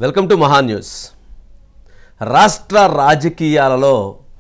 Welcome to మహా news రాష్ట్ర రాజకీయాలలో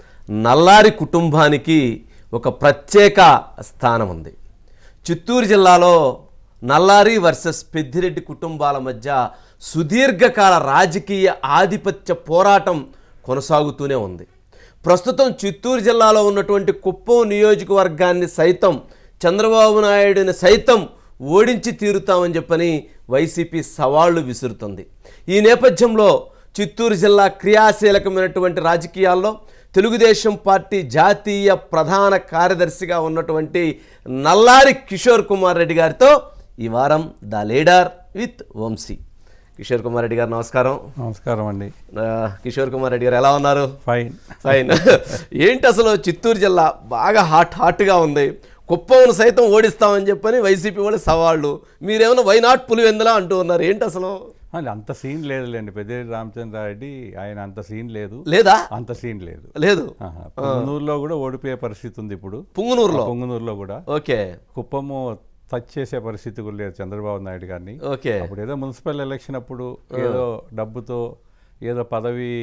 నల్లారి కుటుంబానికి ఒక ప్రత్యేక స్థానం ఉంది చిత్తూరు జిల్లాలో నల్లారి వర్సెస్ పెద్దిరెడ్డి కుటుంబాల మధ్య సుదీర్ఘకాల రాజకీయ ఆధిపత్య పోరాటం కొనసాగుతూనే ఉంది ప్రస్తుతం చిత్తూరు జిల్లాలో ఉన్నటువంటి కుప్పం నియోజకవర్గాన్ని సైతం చంద్రబాబు నాయుడిని సైతం ఓడించి తీరుతామని చెప్పని వైసీపీ సవాళ్లు విసురుతుంది ఈ నేపథ్యంలో చిత్తూరు జిల్లా క్రియాశీలకమైనటువంటి రాజకీయాల్లో తెలుగుదేశం పార్టీ జాతీయ ప్రధాన కార్యదర్శిగా ఉన్నటువంటి నల్లారి కిషోర్ కుమార్ రెడ్డి గారితో ఈ వారం the leader with Vamsi Kishore Kumar Reddy గారు నమస్కారం నమస్కారం అండి ఆ, కిషోర్ కుమార్ రెడ్డి గారు ఎలా ఉన్నారు ఫైన్ ఫైన్ ఏంటి అసలు చిత్తూరు జిల్లా బాగా హాట్ హాట్గా ఉంది కుప్పంను సైతం ఓడిస్తామని చెప్పని వైసీపీ వాళ్ళ సవాళ్ళు మీరేమైనా వైనాట్ పులివెందులా అంటూ ఉన్నారు ఏంటి అసలు అది అంత సీన్ లేదులేండి పెద్దిరెడ్డి రామచంద్రారెడ్డి ఆయన అంత సీన్ లేదు లేదా అంత సీన్ లేదు లేదు ఆహా. పొంగనూరులో కూడా ఓడిపోయే పరిస్థితి ఉంది ఇప్పుడు పుంగునూరులో పొంగనూరులో కూడా ఓకే కుప్పము టచ్ చేసే పరిస్థితి కూడా లేదు చంద్రబాబు నాయుడు గారిని ఓకే అప్పుడు ఏదో మున్సిపల్ ఎలక్షన్ అప్పుడు ఏదో డబ్బుతో ఏదో పదవి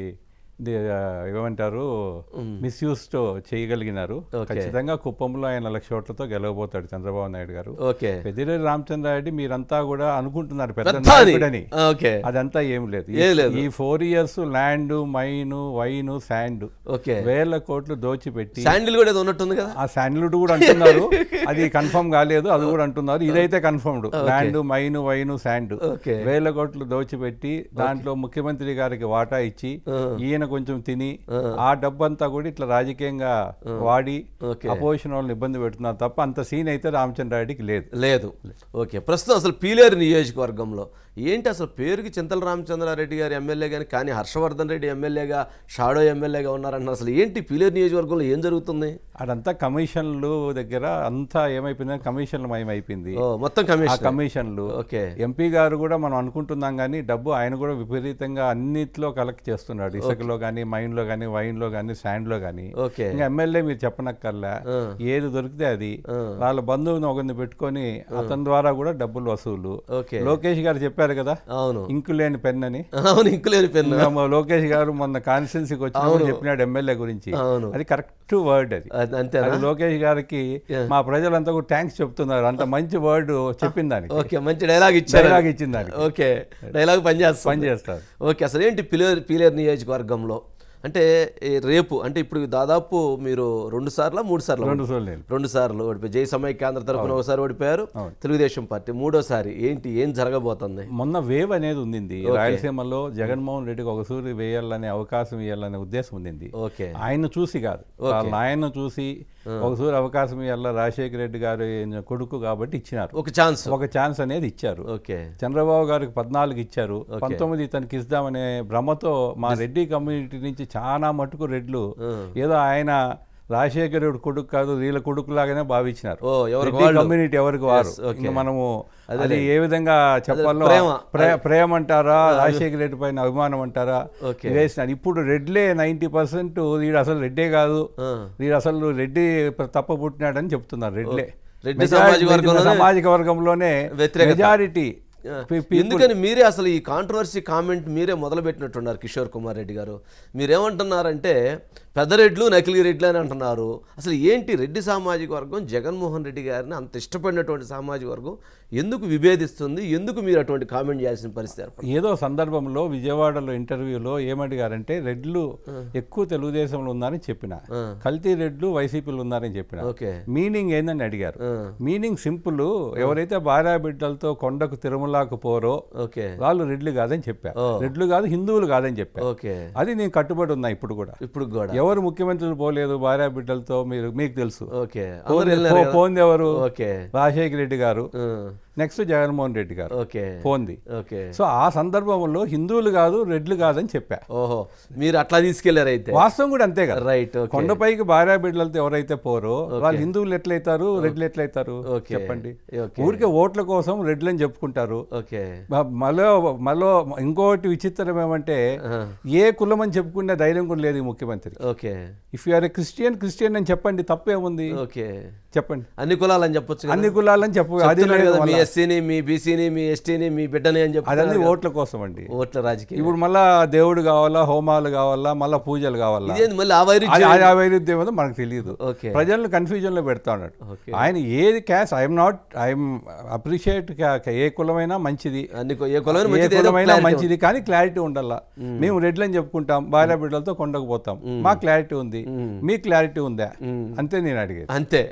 ది- ఆ, ఏమంటారు మిస్యూస్తో చేయగలిగినారు ఖచ్చితంగా కుప్పంలో ఆయన లక్ష ఓట్లతో గెలవబోతాడు చంద్రబాబు నాయుడు గారు ఓకే పెద్దిరెడ్డి రామచంద్రారెడ్డి మీరంతా కూడా అనుకుంటున్నారు పెద్ద పెద్ద అని. నాయకుడని ఓకే అదంతా ఏం లేదు ఈ- ఏం లేదు. ఈ four years land mine wine sand okay వేల కోట్లు దోచిపెట్టి శాండిల్ కూడా ఏదో ఉన్నట్టుంది కదా ఆ శాండ్లుడ్ కూడా అంటున్నారు అది కన్ఫర్మ్ కాలేదు అది కూడా అంటున్నారు ఇదైతే confirmed land mine wine sand okay వేల కోట్లు దోచిపెట్టి దాంట్లో ముఖ్యమంత్రి గారికి వాటా ఇచ్చి ఈయన కొంచెం తిని ఆ డబ్బంతా కూడా ఇట్లా రాజకీయంగా వాడి ఓకే. అపోజిషన్ వాళ్ళని ఇబ్బంది పెడుతున్నారు తప్ప అంత సీన్ అయితే రామచంద్రారెడ్డికి లేదు లేదు ఓకే ప్రస్తుతం అసలు పీలేరు నియోజకవర్గంలో ఏంటి అసలు పేరుకి చింతల రామచంద్రారెడ్డి గారు ఎమ్మెల్యే కానీ కానీ హర్షవర్ధన్ రెడ్డి ఎమ్మెల్యేగా షాడో ఎమ్మెల్యేగా ఉన్నారంటున్నారు అసలు ఏంటి పీలేరు నియోజకవర్గంలో ఏం జరుగుతుంది అదంతా కమిషన్లు దగ్గర అంతా ఏమైపోయింది కమిషన్లు మయమైపోయింది ఓ మొత్తం ఆ కమిషన్ కమిషన్లు ఓకే ఎంపీ గారు కూడా మనం అనుకుంటున్నాం కానీ డబ్బు ఆయన కూడా విపరీతంగా అన్నిట్లో కలెక్ట్ చేస్తున్నాడు ఇసుకలో కానీ మైన్లో కానీ వైన్లో కానీ శాండ్లో కానీ ఓకే ఇంకా ఎమ్మెల్యే మీరు చెప్పనక్కర్లా ఏది దొరికితే అది వాళ్ళ బంధువుని ఒకరిని పెట్టుకొని అతని ద్వారా కూడా డబ్బులు వసూలు ఓకే లోకేష్ గారు చెప్పారు కదా అవును ఇంకు లేని పెన్ అని అవును ఇంకులేని పెన్ను ఇంకా మా లోకేష్ గారు మొన్న కాన్స్టిట్యున్సీకి వచ్చినప్పుడు చెప్పినాడు ఎమ్మెల్యే గురించి అవును అది కరెక్ట్ వర్డ్ అది అది అంతేనా అది లోకేష్ గారికి మా ప్రజలంతా కూడా థ్యాంక్స్ చెప్తున్నారు అంత మంచి వర్డ్ చెప్పిన దానికి ఓకే మంచి డైలాగ్ ఇచ్చారు డైలాగ్ ఇచ్చిన దానికి ఓకే డైలాగ్ పనిచేస్తుంది పని చేస్తారు ఓకే అసలు ఏంటి పిలేరు పీలేరు నియోజకవర్గంలో అంటే ఈ రేపు అంటే ఇప్పుడు దాదాపు మీరు రెండు సార్లు మూడు సార్లు రెండు సోళ్ళు రెండు సార్లు ఓడిపోయి జై సమైక్యాంధ్ర తరపున ఒకసారి ఓడిపోయారు తెలుగుదేశం పార్టీ మూడోసారి ఏంటి ఏం జరగబోతుంది మొన్న వేవ్ అనేది ఉండింది రాయలసీమలో జగన్మోహన్ రెడ్డికి ఒక సూరి వేయాలనే అవకాశం ఇవ్వాలనే ఉద్దేశం ఉండింది ఓకే ఆయన చూసి కాదు వాళ్ళ నాయన చూసి ఒక సూరి అవకాశం ఇవ్వాల రాజశేఖర రెడ్డి గారు కొడుకు కాబట్టి ఇచ్చినారు ఒక ఛాన్స్ ఒక ఛాన్స్ అనేది ఇచ్చారు ఓకే చంద్రబాబు గారికి పద్నాలుగు ఇచ్చారు పంతొమ్మిది తనకి ఇద్దామనే భ్రమతో మా రెడ్డి కమ్యూనిటీ నుంచి చాలా మటుకు రెడ్లు ఏదో ఆయన రాజశేఖరుడు కొడుకు కాదు వీళ్ళ కొడుకు లాగానే భావించినారు ఓ ఎవరికి రెడ్డి కమ్యూనిటీ ఎవరికి వారు ఇంకా మనము అది ఏ విధంగా చెప్పాలో ప్రేమ. ప్రే- ప్రేమ అంటారా రాజశేఖర రెడ్డి పైన అభిమానం అంటారా ఓకే. వేసినారు ఇప్పుడు రెడ్లే నైంటీ పర్సెంట్ వీడు అసలు రెడ్డే కాదు ఆ. వీడు అసలు రెడ్డి తప్ప పుట్టినాడని చెప్తున్నారు రెడ్లే రెడ్డి సామాజిక వర్గంలోనే సామాజిక వర్గంలోనే వ్యతిరేకత. మెజారిటీ ఎందుకని మీరే అసలు ఈ కాంట్రవర్సీ కామెంట్ మీరే మొదలు పెట్టినట్టున్నారు కిషోర్ కుమార్ రెడ్డి గారు మీరేమంటున్నారంటే పెద్ద రెడ్లు నకిలీ రెడ్లు అని అంటున్నారు అసలు ఏంటి రెడ్డి సామాజిక వర్గం జగన్మోహన్ రెడ్డి గారిని అంత ఇష్టపడినటువంటి సామాజిక వర్గం ఎందుకు విభేదిస్తుంది ఎందుకు మీరు అటువంటి కామెంట్ చేయాల్సిన పరిస్థితి ఏర్పడింది ఏదో సందర్భంలో విజయవాడలో ఇంటర్వ్యూలో ఏమడిగారంటే రెడ్లు ఎక్కువ తెలుగుదేశంలో ఉన్నారని చెప్పిన కల్తీ రెడ్లు వైసీపీలో ఉన్నారని చెప్పిన ఓకే మీనింగ్ ఏందని అడిగారు ఆ, మీనింగ్ సింపుల్ ఎవరైతే భార్యా బిడ్డలతో కొండకు తిరుమలకు పోరో ఓకే వాళ్ళు రెడ్లు కాదని చెప్పారు రెడ్లు కాదు హిందువులు కాదని చెప్పారు ఓకే అది నేను కట్టుబడి ఉన్నా ఇప్పుడు కూడా ఇప్పుడు కూడా ఎవరు ముఖ్యమంత్రులు పోలేదు భార్యా బిడ్డలతో మీరు మీకు తెలుసు ఓకే అందరూ పోంది- వెళ్ళారు పో- కదా? పోంది ఎవరు ఓకే రాజశేఖర రెడ్డి గారు ఆ, నెక్స్ట్ జగన్మోహన్ రెడ్డి గారు ఓకే పోంది ఓకే సో ఆ సందర్భంలో హిందువులు కాదు రెడ్లు కాదని చెప్పా ఓహో మీరు అట్లా తీసుకెళ్లారు అయితే వాస్తవం కూడా అంతే కదా రైట్ ఓకే కొండపైకి భార్యా బిడ్డలతో ఎవరైతే పోరో వాళ్ళు హిందువులు ఎట్లయితారు రెడ్లు ఎట్లయితారు ఓకే. చెప్పండి ఓకే. ఊరికే ఓట్ల కోసం రెడ్లని చెప్పుకుంటారు ఓకే మ- మళ్ళీ మళ్ళీ ఇంకోటి విచిత్రం ఏమంటే ఏ కులం అని చెప్పుకునే ధైర్యం కూడా లేదు ఈ ముఖ్యమంత్రి okay if you are a Christian Christian అని చెప్పండి తప్పేముంది ఓకే చెప్పండి అన్ని కులాలని చెప్పొచ్చు కదా అన్ని కులాలని చెప్పు అది చెప్తున్నాడు లేదు కదా మీ మళ్ళా. ఎస్సీని మీ బీసీని మీ ఎస్టీని మీ బిడ్డని అని చెప్పి అదన్నీ ఓట్ల కోసం అండి ఓట్ల రాజకీయం ఇప్పుడు మళ్ళా దేవుడు కావాలా హోమాలు కావాలా మళ్ళా పూజలు కావాలా ఇదేంది మళ్ళీ ఆ వైరుధ్యం అది అది ఆ వైరుధ్యం ఏదో మనకు తెలియదు ఓకే ప్రజలను కన్ఫ్యూజన్ లో పెడతా ఉన్నాడు ఓకే. ఆయన ఏది caste I'm not I'm appreciate ఏ కులమైనా మంచిది అన్ని కొ- ఏ కులమైన ఏ మంచిది ఏదో కులమైనా clarity మంచిది కానీ క్లారిటీ ఉండాలా మేము రెడ్లని చెప్పుకుంటాం భార్య బిడ్డలతో కొండకు పోతాం మా క్లారిటీ ఉంది మీ క్లారిటీ ఉందా అంతే నేను అడిగేది అంతే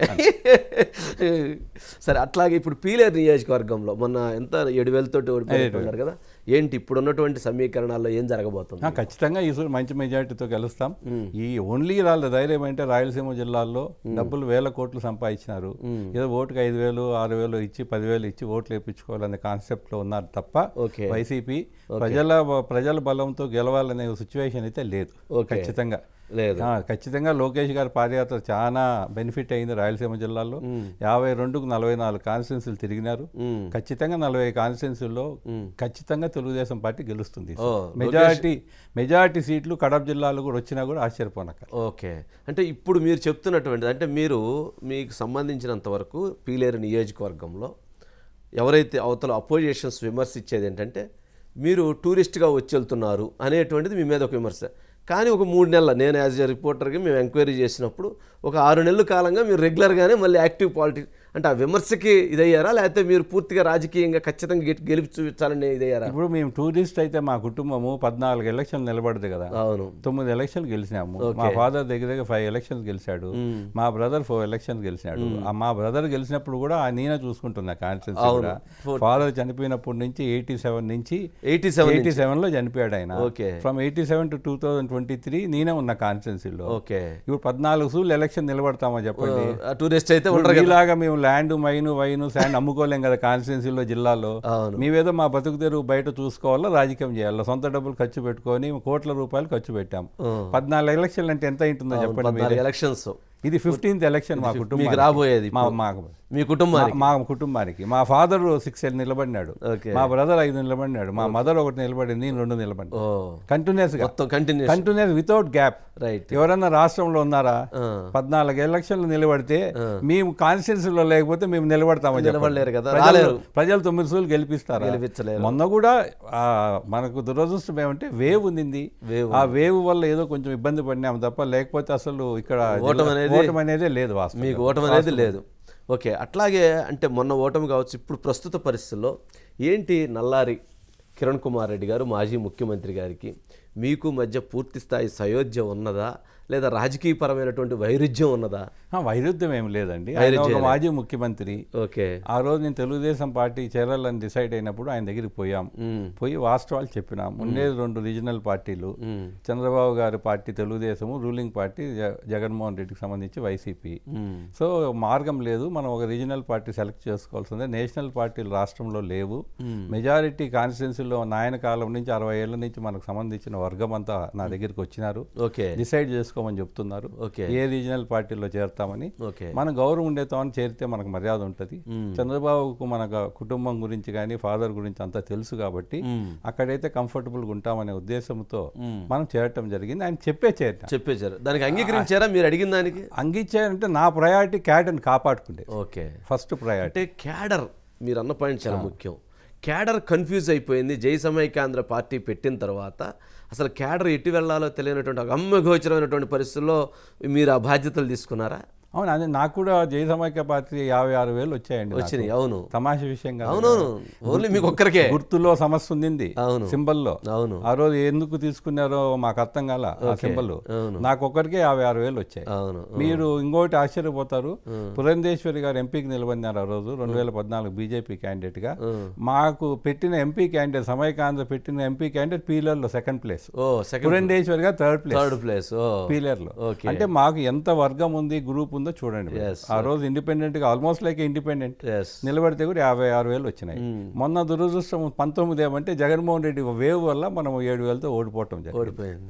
సరే అట్లాగే ఇప్పుడు పీలేరు నియోజకవర్గంలో మొన్న ఎంత ఏడు వేలతోటి ఓడిపోయినట్టున్నారు కదా ఏంటి ఇప్పుడు ఉన్నటువంటి సమీకరణాల్లో ఏం జరగబోతుంది ఆ, ఖచ్చితంగా ఈసారి మంచి మెజారిటీతో గెలుస్తాం ఈ ఓన్లీ వాళ్ళ ధైర్యం అంటే రాయలసీమ జిల్లాల్లో డబ్బులు వేల కోట్లు సంపాదించినారు ఏదో ఓటుకు ఐదు వేలు ఆరు వేలు ఇచ్చి పదివేలు ఇచ్చి ఓట్లు వేయించుకోవాలనే కాన్సెప్ట్ లో ఉన్నారు తప్ప ఓకే వైసీపీ ప్రజల ప్రజల బలంతో గెలవాలనే సిచ్యువేషన్ అయితే లేదు ఓకే. ఖచ్చితంగా లేదు ఆ, ఖచ్చితంగా లోకేష్ గారి పాదయాత్ర చాలా బెనిఫిట్ అయింది రాయలసీమ జిల్లాలో యాభై రెండుకు నలభై నాలుగు కాన్స్టిట్యున్సీలు తిరిగినారు మ్మ్. ఖచ్చితంగా నలభై కాన్స్టిట్యున్సీల్లో ఖచ్చితంగా తెలుగుదేశం పార్టీ గెలుస్తుంది ఓ, మెజారిటీ మెజారిటీ సీట్లు కడప జిల్లాలో కూడా వచ్చినా కూడా ఆశ్చర్యపోనక్క ఓకే అంటే ఇప్పుడు మీరు చెప్తున్నటువంటిది అంటే మీరు మీకు సంబంధించినంత వరకు పీలేరు నియోజకవర్గంలో ఎవరైతే అవతల అపోజిషన్స్ విమర్శించేది ఏంటంటే మీరు టూరిస్ట్గా వచ్చి వెళ్తున్నారు అనేటువంటిది మీ మీద ఒక విమర్శ కానీ ఒక మూడు నెలల నేను యాజ్ ఎ రిపోర్టర్గా మేము ఎంక్వైరీ చేసినప్పుడు ఒక ఆరు నెలల కాలంగా మీరు రెగ్యులర్గానే మళ్ళీ యాక్టివ్ పాలిటిక్స్ అంటే ఆ విమర్శకి ఇదయ్యారా లేకపోతే మీరు పూర్తిగా రాజకీయంగా ఖచ్చితంగా గె- గెలిపి చూపించాలని ఇదయ్యారా ఇప్పుడు మేము టూరిస్ట్ అయితే మా కుటుంబము పద్నాలుగు ఎలక్షన్లు నిలబడదు కదా అవును తొమ్మిది ఎలక్షన్లు గెలిచినాము మా ఫాదర్ దగ్గర దగ్గర ఫైవ్ ఎలక్షన్స్ గెలిచాడు మా బ్రదర్ ఫోర్ ఎలక్షన్స్ గెలిచాడు ఆ మా బ్రదర్ గెలిచినప్పుడు కూడా ఆ నేనే చూసుకుంటున్నా కాన్స్టిట్యూన్సీ కూడా ఫాదర్ చనిపోయినప్పటి నుంచి ఎయిటీ సెవెన్ నుంచి ఎయిటీ సెవెన్ ఎయిటీ సెవెన్ లో చనిపోయాడు ఆయన okay from eighty seven to two thousand twenty three నేనే ఉన్న కాన్స్టిట్యున్సీలో ఓకే ఇప్పుడు పద్నాలుగు సూళ్ళు ఎలక్షన్ నిలబడతామా చెప్పండి టూరిస్ట్ అయితే ఉండరు కదా ఇలాగా మేము ల్యాండ్ మైను వైను శాండ్ అమ్ముకోలేం కదా కాన్స్టిట్యున్సీలో జిల్లాలో అవును మేమేదో మా బతుకు తెరువు బయట చూసుకోవాలా రాజకీయం చేయాలి సొంత డబ్బులు ఖర్చు పెట్టుకొని కోట్ల రూపాయలు ఖర్చు పెట్టాం పద్నాలుగు ఎలక్షన్లు అంటే ఎంత అయింటుందో చెప్పండి మీరు. పద్నాలుగు ఎలక్షన్స్ ఇది ఫిఫ్టీన్త్ ఎలక్షన్ మా మీకు కుటుంబం రాబోయేది మా మాకు మీ కుటుంబానికి మా కుటుంబానికి మా ఫాదర్ సిక్స్ ఏళ్ళు నిలబడినాడు ఓకే మా బ్రదర్ ఐదు నిలబడినాడు మా మదర్ ఒకటి నిలబడింది నేను రెండు నిలబడి ఓ కంటిన్యూస్ గా మొత్తం continue continuous without gap right ఎవరన్నా రాష్ట్రంలో ఉన్నారా పద్నాలుగు ఎలక్షన్లు నిలబడితే మేము కాన్స్టిట్యూన్సీలో లేకపోతే మేము నిలబడతామని చెప్పండి. నిలబడలేరు కదా ప్రజలు రాలేరు ప్రజలు తొమ్మిది సూలు గెలిపిస్తారా గెలిపించలేరు మొన్న కూడా ఆ, మనకు దురదృష్టం ఏమంటే వేవ్ ఉంది వేవ్ ఆ వేవ్ వల్ల ఏదో కొంచెం ఇబ్బంది పడినాం తప్ప లేకపోతే అసలు ఇక్కడ ఓటమి జిల్లా- అనేది- ఓటమి అనేదే లేదు వాస్తవం మీకు ఓటమి అనేది లేదు ఓకే అట్లాగే అంటే మొన్న ఓటమి కావచ్చు ఇప్పుడు ప్రస్తుత పరిస్థితుల్లో ఏంటి నల్లారి కిరణ్ కుమార్ రెడ్డి గారు మాజీ ముఖ్యమంత్రి గారికి మీకు మధ్య పూర్తి స్థాయి సయోధ్య ఉన్నదా లేదా రాజకీయపరమైనటువంటి వైరుధ్యం ఉన్నదా ఆ, వైరుధ్యం ఏం లేదండి ఆయన ఒక మాజీ ముఖ్యమంత్రి ఓకే ఆ రోజు నేను తెలుగుదేశం పార్టీ చేరాలని డిసైడ్ అయినప్పుడు ఆయన దగ్గరికి పోయాం మ్మ్. పోయి వాస్తవాలు చెప్పినాం ఉండేది రెండు రీజనల్ పార్టీలు మ్మ్. చంద్రబాబు గారి పార్టీ తెలుగుదేశము రూలింగ్ పార్టీ జ- జగన్మోహన్ రెడ్డికి సంబంధించి వైసీపీ మ్మ్. సో మార్గం లేదు మనం ఒక రీజనల్ పార్టీ సెలెక్ట్ చేసుకోవాల్సిందే నేషనల్ పార్టీలు రాష్ట్రంలో లేవు మెజారిటీ కాన్స్టిట్యున్సీలో నాయన కాలం నుంచి అరవై ఏళ్ళ నుంచి మనకు సంబంధించిన వర్గం అంతా నా దగ్గరికి వచ్చినారు ఓకే డిసైడ్ చేసుకోమని చెప్తున్నారు ఓకే ఏ రీజనల్ పార్టీలో చేరతామని ఓకే మన గౌరవం ఉండేతామని చేరితే మనకు మర్యాద ఉంటుంది చంద్రబాబుకు మన గ- కుటుంబం గురించి కానీ ఫాదర్ గురించి అంతా తెలుసు కాబట్టి మ్మ్. అక్కడైతే కంఫర్టబుల్గా ఉంటామనే ఉద్దేశంతో మనం చేరటం జరిగింది ఆయన చెప్పే చేరిన చెప్పేశారు దానికి అంగీకరించారా మీరు అడిగిన దానికి అంగీచారంటే నా ప్రయారిటీ క్యాడర్ని కాపాడుకుండే ఓకే ఫస్ట్ ప్రయారిటీ అంటే క్యాడర్ మీరు అన్న పాయింట్ చాలా ముఖ్యం క్యాడర్ కన్ఫ్యూజ్ అయిపోయింది జై సమైక్యాంధ్ర పార్టీ పెట్టిన తర్వాత అసలు క్యాడర్ ఎటు వెళ్ళాలో తెలియనటువంటి ఒక అమ్మగోచరమైనటువంటి పరిస్థితుల్లో మీరు ఆ బాధ్యతలు తీసుకున్నారా అవును అదే నాకు కూడా జై సమైక్య పార్టీ యాభై ఆరు వేలు వచ్చాయండి నాకు. వచ్చినాయి అవును తమాషా విషయం కాదు అవునవును ఓన్లీ మీకు ఒక్కరికే గుర్తులో సమస్య ఉంది అవును సింబల్లో అవును ఆ రోజు ఎందుకు తీసుకున్నారో మాకు అర్థం కాల ఆ సింబల్ అవును. నాకు ఒక్కరికే యాభై ఆరు వేలు వచ్చాయి అవును మీరు ఇంకోటి ఆశ్చర్యపోతారు పురంధేశ్వరి గారు ఎంపీకి నిలబడినారు ఆ రోజు రెండు వేల పద్నాలుగు బీజేపీ క్యాండిడేట్ గా మాకు పెట్టిన ఎంపీ క్యాండిడేట్ సమైకాంధ్ర పెట్టిన ఎంపీ క్యాండిడేట్ పీలర్ లో సెకండ్ ప్లేస్ ఓ సెకండ్ పురంధేశ్వరి గారు థర్డ్ ప్లేస్ థర్డ్ ప్లేస్ ఓ పీలర్ లో ఓకే అంటే మాకు ఎంత వర్గం ఉంది గ్రూప్ ఉందో చూడండి మీరు. Yes. ఆ రోజు ఇండిపెండెంట్ గా ఆల్మోస్ట్ లైక్ ఇండిపెండెంట్ ఎస్ నిలబడితే కూడా యాభై ఆరు వేలు వచ్చినాయి మొన్న దురదృష్టం పంతొమ్మిది ఏమంటే జగన్మోహన్ రెడ్డి వేవ్ వల్ల మనం ఏడు వేలతో ఓడిపోవటం జరిగింది ఓడిపోయింది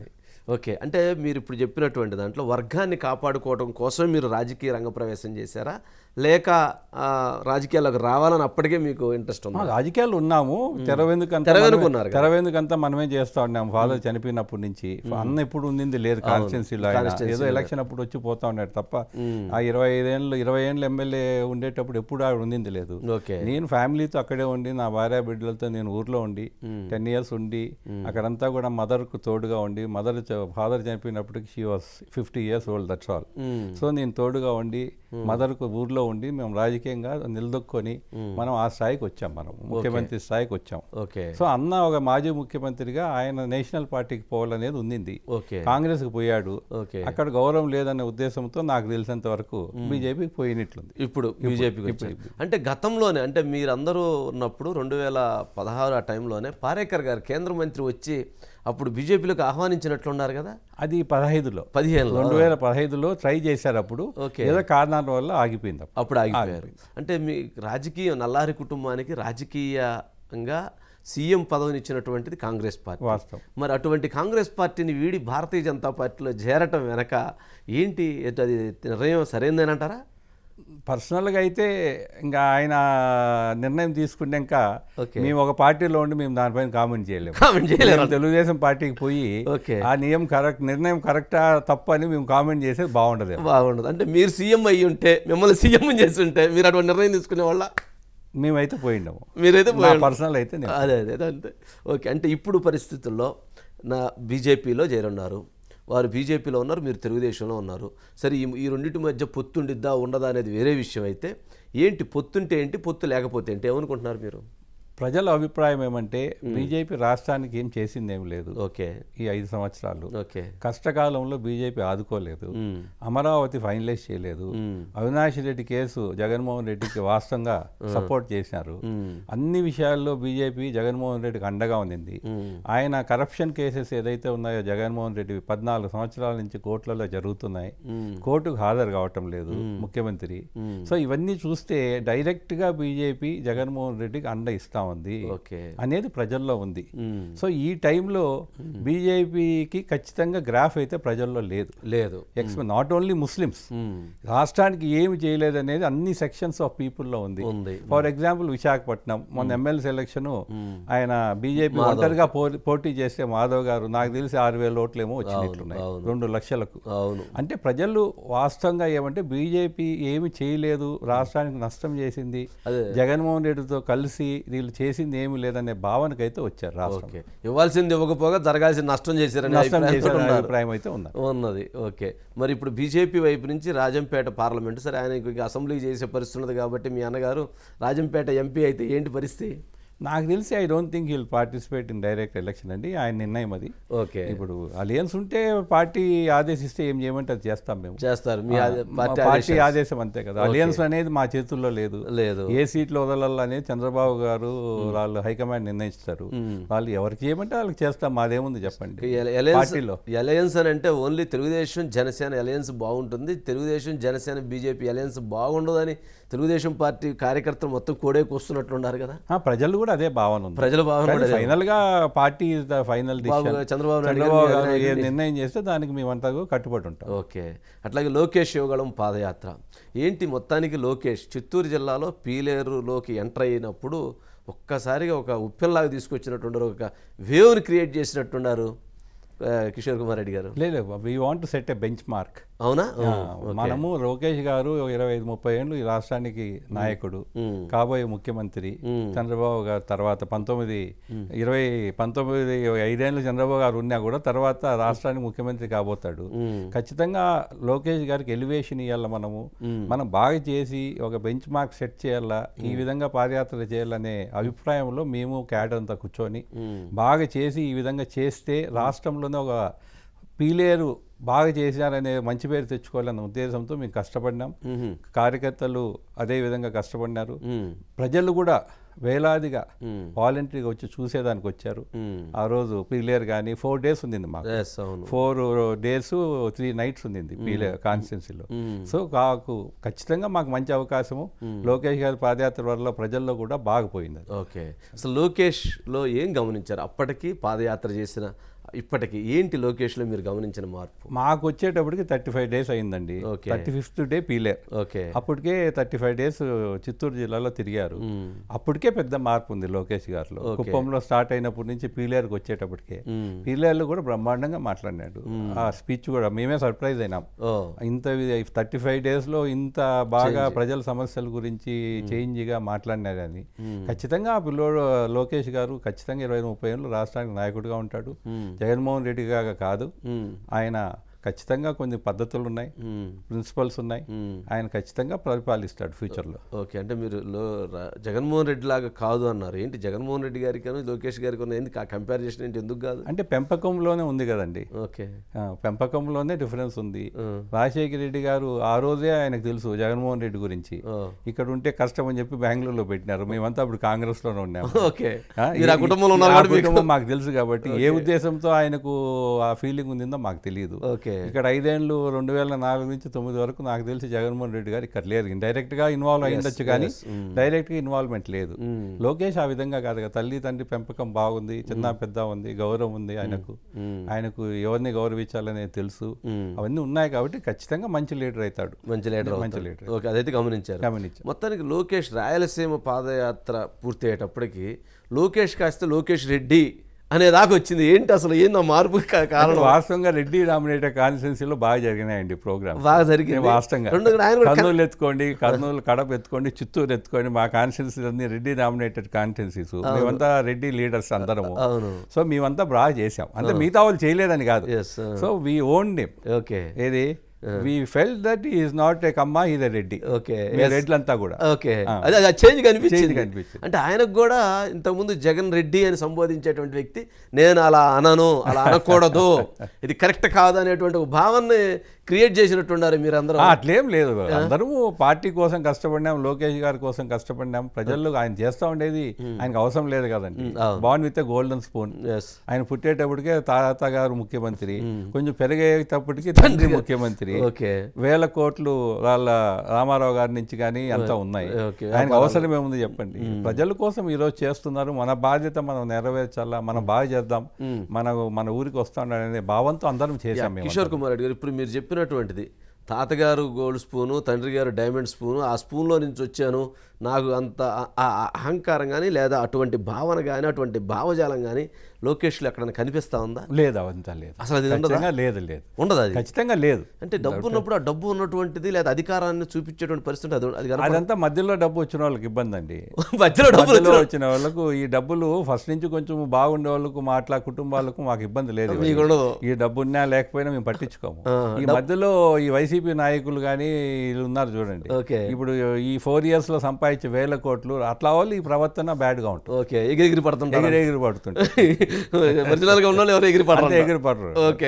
ఓకే అంటే మీరు ఇప్పుడు చెప్పినటువంటి దాంట్లో వర్గాన్ని కాపాడుకోవడం కోసం మీరు రాజకీయ రంగ ప్రవేశం చేశారా లేక ఆ, రాజకీయాల్లోకి రావాలని అప్పటికే మీకు ఇంట్రెస్ట్ ఉంది మా రాజకీయాలు ఉన్నాము తెర వెనుకంతా తెర మనమే- వెనుకున్నారు తెర వెనుకంతా మనమే చేస్తా ఉన్నాం ఫాదర్ చనిపోయినప్పటి నుంచి అన్న ఎప్పుడు ఉండింది లేదు కాన్స్టిట్యున్సీలో ఆయన ఏదో ఎలక్షన్ అప్పుడు వచ్చి పోతా ఉన్నాడు తప్ప ఆ ఇరవై ఐదేళ్ళు ఇరవై ఏళ్ళు ఎమ్మెల్యే ఉండేటప్పుడు ఎప్పుడు ఆవిడ ఉండింది లేదు ఓకే నేను ఫ్యామిలీతో అక్కడే ఉండి నా భార్య బిడ్డలతో నేను ఊర్లో ఉండి టెన్ ఇయర్స్ ఉండి అక్కడంతా కూడా మదర్కు తోడుగా ఉండి మదర్ ఫాదర్ చనిపోయినప్పటికి she was fifty years old that's all so నేను తోడుగా ఉండి మదర్కు ఊర్లో ఉండి మేము రాజకీయంగా నిలదొక్కొని మనం ఆ స్థాయికి వచ్చాం మనం ముఖ్యమంత్రి స్థాయికి వచ్చాం ఓకే సో అన్న ఒక మాజీ ముఖ్యమంత్రిగా ఆయన నేషనల్ పార్టీకి పోవాలనేది ఉండింది ఓకే కాంగ్రెస్కి పోయాడు ఓకే అక్కడ గౌరవం లేదనే ఉద్దేశంతో నాకు తెలిసినంత వరకు బీజేపీకి పోయినట్లుంది ఇప్పుడు బీజేపీకి వచ్చారు అంటే గతంలోనే అంటే మీరందరూ ఉన్నప్పుడు రెండు వేల పదహారు ఆ టైంలోనే పారేకర్ గారు కేంద్ర మంత్రి వచ్చి అప్పుడు బీజేపీలోకి ఆహ్వానించినట్లున్నారు కదా అది పదహైదులో పదిహేనులో రెండు వేల పదహైదులో ట్రై చేశారు అప్పుడు ఓకే. ఏదో కారణాల వల్ల ఆగిపోయింది అప్పుడు. అప్పుడు ఆగిపోయారు అంటే మీ రాజకీయ నల్లారి కుటుంబానికి రాజకీయంగా సీఎం పదవిని ఇచ్చినటువంటిది కాంగ్రెస్ పార్టీ వాస్తవం మరి అటువంటి కాంగ్రెస్ పార్టీని వీడి భారతీయ జనతా పార్టీలో చేరటం వెనక ఏంటి ఎటు అది నిర్ణయం సరైందేనంటారా పర్సనల్గా అయితే ఇంకా ఆయన నిర్ణయం తీసుకున్నాక ఓకే. మేము ఒక పార్టీలో ఉండి మేము దానిపైన కామెంట్ చేయలేము కామెంట్ చేయలేరు మేము తెలుగుదేశం పార్టీకి పోయి ఓకే ఆ నియమం కరెక్ట్ నిర్ణయం కరెక్టా తప్పు అని మేము కామెంట్ చేసేది బాగుండదు బాగుండదు అంటే మీరు సీఎం అయ్యి ఉంటే మిమ్మల్ని సీఎం చేసి ఉంటే మీరు అటువంటి నిర్ణయం తీసుకునే వాళ్ళ మేమైతే పోయిండము మీరైతే నా పర్సనల్ అయితే నేను అదే అదే అదే అంతే ఓకే అంటే ఇప్పుడు పరిస్థితుల్లో నా బీజేపీలో చేరున్నారు వారు బీజేపీలో ఉన్నారు మీరు తెలుగుదేశంలో ఉన్నారు సరే ఈ ఈ రెండింటి మధ్య పొత్తుండిద్దా ఉండదా అనేది వేరే విషయం అయితే ఏంటి పొత్తుంటే ఏంటి పొత్తు లేకపోతే ఏంటి ఏమనుకుంటున్నారు మీరు ప్రజల అభిప్రాయం ఏమంటే బీజేపీ రాష్ట్రానికి ఏం చేసింది ఏం లేదు ఓకే ఈ ఐదు సంవత్సరాలు ఓకే కష్టకాలంలో బీజేపీ ఆదుకోలేదు మ్మ్. అమరావతి ఫైనలైజ్ చేయలేదు మ్మ్. అవినాష్ రెడ్డి కేసు జగన్మోహన్ రెడ్డికి వాస్తవంగా సపోర్ట్ చేసినారు మ్మ్. అన్ని విషయాల్లో బీజేపీ జగన్మోహన్ రెడ్డికి అండగా ఉండింది మ్మ్. ఆయన కరప్షన్ కేసెస్ ఏదైతే ఉన్నాయో జగన్మోహన్ రెడ్డి పద్నాలుగు సంవత్సరాల నుంచి కోర్టులలో జరుగుతున్నాయి మ్మ్. కోర్టుకు హాజరు కావటం లేదు ముఖ్యమంత్రి మ్మ్. సో ఇవన్నీ చూస్తే డైరెక్ట్గా బీజేపీ జగన్మోహన్ రెడ్డికి అండ ఇస్తా ఉంది ఓకే అనేది ప్రజల్లో ఉంది మ్మ్. సో ఈ టైంలో బీజేపీకి ఖచ్చితంగా గ్రాఫ్ అయితే ప్రజల్లో లేదు లేదు ఎక్స్ నాట్ ఓన్లీ ముస్లిమ్స్ మ్మ్. రాష్ట్రానికి ఏమి చేయలేదు అనేది అన్ని సెక్షన్స్ ఆఫ్ పీపుల్లో ఉంది ఉంది ఫర్ ఎగ్జాంపుల్ విశాఖపట్నం మొన్న ఎమ్మెల్సీ ఎలక్షన్ ఆయన బీజేపీ ఒంటరిగా పో- పోటీ చేస్తే మాధవ్ గారు నాకు తెలిసి ఆరు వేల ఓట్లేమో వచ్చినట్లున్నాయి అవును. రెండు లక్షలకు అవును అంటే ప్రజలు వాస్తవంగా ఏమంటే బీజేపీ ఏమి చేయలేదు రాష్ట్రానికి నష్టం చేసింది అదే. జగన్మోహన్ రెడ్డితో కలిసి వీళ్ళు చేసింది ఏమి లేదనే భావనకైతే వచ్చారు రాష్ట్రం ఓకే ఇవ్వాల్సింది ఇవ్వకపోగా జరగాల్సిన నష్టం చేశారని నష్టం అభిప్రాయంతో చేశారనే ఉన్నారు. అభిప్రాయం అయితే ఉన్నారు ఉన్నది ఓకే మరి ఇప్పుడు బీజేపీ వైపు నుంచి రాజంపేట పార్లమెంటు సరే ఆయన ఇక అసెంబ్లీ చేసే పరిస్థితి ఉన్నది కాబట్టి మీ అన్నగారు రాజంపేట ఎంపీ అయితే ఏంటి పరిస్థితి నాకు తెలిసి I don't think will participate in direct election అండి ఆయన నిర్ణయం అది ఓకే ఇప్పుడు అలియన్స్ ఉంటే పార్టీ ఆదేశిస్తే ఏం చేయమంటే అది చేస్తాం మేము చేస్తారు మీ ఆదే- మా పార్టీ పార్టీ ఆదేశం అంతే కదా అలియన్స్ అనేది మా చేతుల్లో లేదు లేదు ఏ సీట్లు వదలాలనేది చంద్రబాబు గారు వాళ్ళు హైకమాండ్ నిర్ణయిస్తారు వాళ్ళు ఎవరికి చేయమంటే వాళ్ళకి చేస్తాం మాదేముంది చెప్పండి ఎలయన్స్ పార్టీలో ఎలయన్స్ అని అంటే ఓన్లీ తెలుగుదేశం జనసేన ఎలయన్స్ బాగుంటుంది తెలుగుదేశం జనసేన బీజేపీ ఎలయన్స్ బాగుండదని తెలుగుదేశం పార్టీ కార్యకర్తలు మొత్తం కోడే కూస్తున్నట్లున్నారు కదా ఆ, ప్రజలు కూడా అదే భావన ఉంది ప్రజల భావన కూడా అదే. ఫైనల్ గా party is the final Babu decision Chandrababu Naidu Chandrababu గారు గారు ఏ నిర్ణయం చేస్తే దానికి మేమంతా కట్టుబడి ఉంటాం ఓకే అట్లాగే లోకేష్ యువగళం పాదయాత్ర ఏంటి మొత్తానికి లోకేష్ చిత్తూరు జిల్లాలో పీలేరులోకి ఎంటర్ అయినప్పుడు ఒక్కసారిగా ఒక ఉప్పెల్లాగా తీసుకొచ్చినట్టున్నారు ఒక వేవ్ని క్రియేట్ చేసినట్టున్నారు ఆ, కిషోర్ కుమార్ రెడ్డి గారు లేదు we want set a benchmark అవునా మనము లోకేష్ గారు ఇరవై ఐదు ముప్పై ఏళ్ళు ఈ రాష్ట్రానికి నాయకుడు మ్మ్. కాబోయే ముఖ్యమంత్రి మ్మ్. చంద్రబాబు గారు తర్వాత పంతొమ్మిది ఇరవై పంతొమ్మిది ఐదేళ్ళు చంద్రబాబు గారు ఉన్నా కూడా తర్వాత రాష్ట్రానికి ముఖ్యమంత్రి కాబోతాడు మ్మ్. ఖచ్చితంగా లోకేష్ గారికి ఎలివేషన్ ఇవ్వాల మనము మనం బాగా చేసి ఒక బెంచ్ మార్క్ సెట్ చేయాలా ఈ విధంగా పాదయాత్ర చేయాలనే అభిప్రాయంలో మేము క్యాడర్ అంతా కూర్చొని మ్మ్. బాగా చేసి ఈ విధంగా చేస్తే రాష్ట్రంలోనే ఒక పీలేరు బాగా చేశారనే మంచి పేరు తెచ్చుకోవాలన్న ఉద్దేశంతో మేము కష్టపడినాం మ్మ్. కార్యకర్తలు అదే విధంగా కష్టపడినారు మ్మ్. ప్రజలు కూడా వేలాదిగా మ్మ్. వాలంటరీగా వచ్చి చూసేదానికి వచ్చారు మ్మ్. ఆ రోజు పీలేరు కానీ ఫోర్ డేస్ ఉండింది మాకు ఎస్ అవును ఫోర్ డేస్ త్రీ నైట్స్ ఉండింది పీలే కాన్స్టిట్యున్సీలో మ్మ్. సో కాకు ఖచ్చితంగా మాకు మంచి అవకాశము లోకేష్ గారి పాదయాత్ర వల్ల ప్రజల్లో కూడా బాగా పోయింది అది. ఓకే అసలు లోకేష్లో ఏం గమనించారు అప్పటికి పాదయాత్ర చేసిన ఇప్పటికి ఏంటి లోకేష్లో మీరు గమనించిన మార్పు మాకు వచ్చేటప్పటికి థర్టీ ఫైవ్ డేస్ అయిందండి Okay. Thirty fifth day Pileru okay అప్పటికే థర్టీ ఫైవ్ డేస్ చిత్తూరు జిల్లాలో తిరిగారు అప్పటికే పెద్ద మార్పు ఉంది లోకేష్ గారిలో కుప్పంలో స్టార్ట్ అయినప్పటి నుంచి పీలేరుకి వచ్చేటప్పటికే పీలేరులో కూడా బ్రహ్మాండంగా మాట్లాడినాడు ఆ స్పీచ్ కూడా మేమే సర్ప్రైజ్ అయినాం ఓ ఇంత థర్టీ ఫైవ్ డేస్లో ఇంత బాగా ప్రజల సమస్యల గురించి చేంజ్గా మాట్లాడినారని ఖచ్చితంగా ఆ పిల్లోడు లోకేష్ గారు ఖచ్చితంగా ఇరవై ముప్పై ఏళ్ళు రాష్ట్రానికి నాయకుడిగా ఉంటాడు జగన్మోహన్ రెడ్డి గారు కాదు ఆయన ఖచ్చితంగా కొన్ని పద్ధతులు ఉన్నాయి ప్రిన్సిపల్స్ ఉన్నాయి ఆయన ఖచ్చితంగా పరిపాలిస్తాడు ఫ్యూచర్లో ఓకే అంటే మీరు లో రా- జగన్మోహన్ రెడ్డి లాగా కాదు అన్నారు ఏంటి జగన్మోహన్ రెడ్డి గారికి లోకేష్ గారికి ఉన్న ఎందుకు ఆ కంపారిజన్ ఏంటి ఎందుకు కాదు అంటే పెంపకంలోనే ఉంది కదండి ఓకే ఆ, పెంపకంలోనే డిఫరెన్స్ ఉంది రాజశేఖర రెడ్డి గారు ఆ రోజే ఆయనకు తెలుసు జగన్మోహన్ రెడ్డి గురించి ఓ. ఇక్కడ ఉంటే కష్టం అని చెప్పి బెంగళూరులో పెట్టినారు మేమంతా అప్పుడు కాంగ్రెస్ లోనే ఉన్నాము ఓకే ఆ, మీరు ఆ ఈ- కుటుంబంలో ఈ- ఉన్నారు ఆ కాబట్టి మీకు- కుటుంబం మాకు తెలుసు కాబట్టి ఏ ఉద్దేశంతో ఆయనకు ఆ ఫీలింగ్ ఉండిందో మాకు తెలియదు ఓకే ఇక్కడ ఐదేళ్ళు రెండు వేల నాలుగు నుంచి తొమ్మిది వరకు నాకు తెలిసి జగన్మోహన్ రెడ్డి గారు ఇక్కడ లేదు ఇండైరెక్ట్ గా ఇన్వాల్వ్ అయ్యిండొచ్చు కానీ డైరెక్ట్ గా ఇన్వాల్వ్మెంట్ లేదు లోకేష్ ఆ విధంగా కాదు కదా తల్లి తండ్రి పెంపకం బాగుంది చిన్న పెద్ద ఉంది గౌరవం ఉంది ఆయనకు ఆయనకు ఎవరిని గౌరవించాలనేది తెలుసు అవన్నీ ఉన్నాయి కాబట్టి ఖచ్చితంగా మంచి లీడర్ అవుతాడు మంచి లీడర్ మంచి అవుతాడు. లీడర్ ఓకే అదైతే గమనించారు గమనించాం మొత్తానికి లోకేష్ రాయలసీమ పాదయాత్ర పూర్తి అయ్యేటప్పటికి లోకేష్ కాస్త లోకేష్ రెడ్డి అనే దాకా వచ్చింది ఏంటి అసలు ఏంది ఆ మార్పు కా- కారణం వాస్తవంగా రెడ్డి నామినేటెడ్ కాన్స్టిట్యున్సీలో బాగా జరిగినాయండి ప్రోగ్రామ్ బాగా జరిగింది వాస్తవంగా రెండు ఆయన కూడా కర్నూలు ఎత్తుకోండి కర్నూలు కడప ఎత్తుకోండి చిత్తూరు ఎత్తుకోండి మా కాన్స్టిట్యున్సీస్ అన్ని రెడ్డి నామినేటెడ్ కాన్స్టిట్యున్సీస్ మేమంతా రెడ్డి లీడర్స్ అందరము అవును సో మేమంతా బాగా చేసాం అంటే మిగతా వాళ్ళు చేయలేదని కాదు yes so we own name okay ఏది we fell that is not a Kamma is Reddy okay మీ రెడ్లంతా కూడా ఓకే అదే అది చేంజ్ కనిపించింది Change కనిపించింది. అంటే ఆయనకు కూడా ఇంతకుముందు జగన్ రెడ్డి అని సంబోధించేటువంటి వ్యక్తి నేను అలా అనను అలా అనకూడదు ఇది కరెక్ట్ కాదు అనేటువంటి ఒక భావాన్ని క్రియేట్ చేసినట్టున్నారు మీరందరూ ఆ, అట్లేం లేదు అందరము పార్టీ కోసం కష్టపడినాం లోకేష్ గారి కోసం కష్టపడినాం ప్రజల్లో ఆయన చేస్తా ఉండేది ఆయనకు అవసరం లేదు కదండి born with golden spoon yes ఆయన పుట్టేటప్పటికే తాత గారు ముఖ్యమంత్రి కొంచెం పెరిగేటప్పటికి తండ్రి ముఖ్యమంత్రి ఓకే వేల కోట్లు వాళ్ళ రామారావు గారి నుంచి కానీ అంతా ఉన్నాయి ఓకే. ఆయనకు అవసరం ఏముంది చెప్పండి ప్రజల కోసం ఈరోజు చేస్తున్నారు మన బాధ్యత మనం నెరవేర్చాలా మనం బాగా చేద్దాం మన మన ఊరికి వస్తాం అనే భావంతో అందరం చేశాం మేము కిషోర్ కుమార్ రెడ్డి గారు ఇప్పుడు మీరు చెప్పినటువంటిది తాతగారు గోల్డ్ స్పూను తండ్రి గారు డైమండ్ స్పూను ఆ స్పూన్లో నుంచి వచ్చాను నాకు అంత ఆ- ఆ అహంకారం కానీ లేదా అటువంటి భావన కానీ అటువంటి భావజాలం కానీ లోకేష్లో ఎక్కడైనా కనిపిస్తా ఉందా లేదు అవంతా లేదు అసలు అది ఉండదా ఖచ్చితంగా లేదు లేదు ఉండదు అది ఖచ్చితంగా లేదు అంటే డబ్బు ఉన్నప్పుడు ఆ డబ్బు ఉన్నటువంటిది లేదా అధికారాన్ని చూపించేటువంటి పరిస్థితి అది అది కనపడదు. అదంతా మధ్యలో డబ్బు వచ్చిన వాళ్ళకి ఇబ్బంది అండి మధ్యలో డబ్బులు మధ్యలో వచ్చిన వాళ్ళకు ఈ డబ్బులు ఫస్ట్ నుంచి కొంచెం బాగుండే వాళ్ళకు మాట్లా కుటుంబాలకు మాకు ఇబ్బంది లేదు మీకు ఉండదు ఈ డబ్బు ఉన్నా లేకపోయినా మేము పట్టించుకోము ఆ, ఈ మధ్యలో ఈ వైసీపీ నాయకులు కానీ వీళ్ళు ఉన్నారు చూడండి ఓకే ఇప్పుడు ఈ ఫోర్ ఇయర్స్ లో సంపాదించే వేల కోట్లు అట్లా వాళ్ళు ఈ ప్రవర్తన బ్యాడ్ గా ఉంటుంది ఓకే ఎగిరి ఎగిరి పడుతుంటారు ఎగిరి ఎగిరి పడుతుంటారు ఒరిజినల్ గా ఉన్న వాళ్ళు ఎవరు ఎగిరి పడరు అంతే ఎగిరి పడరు ఓకే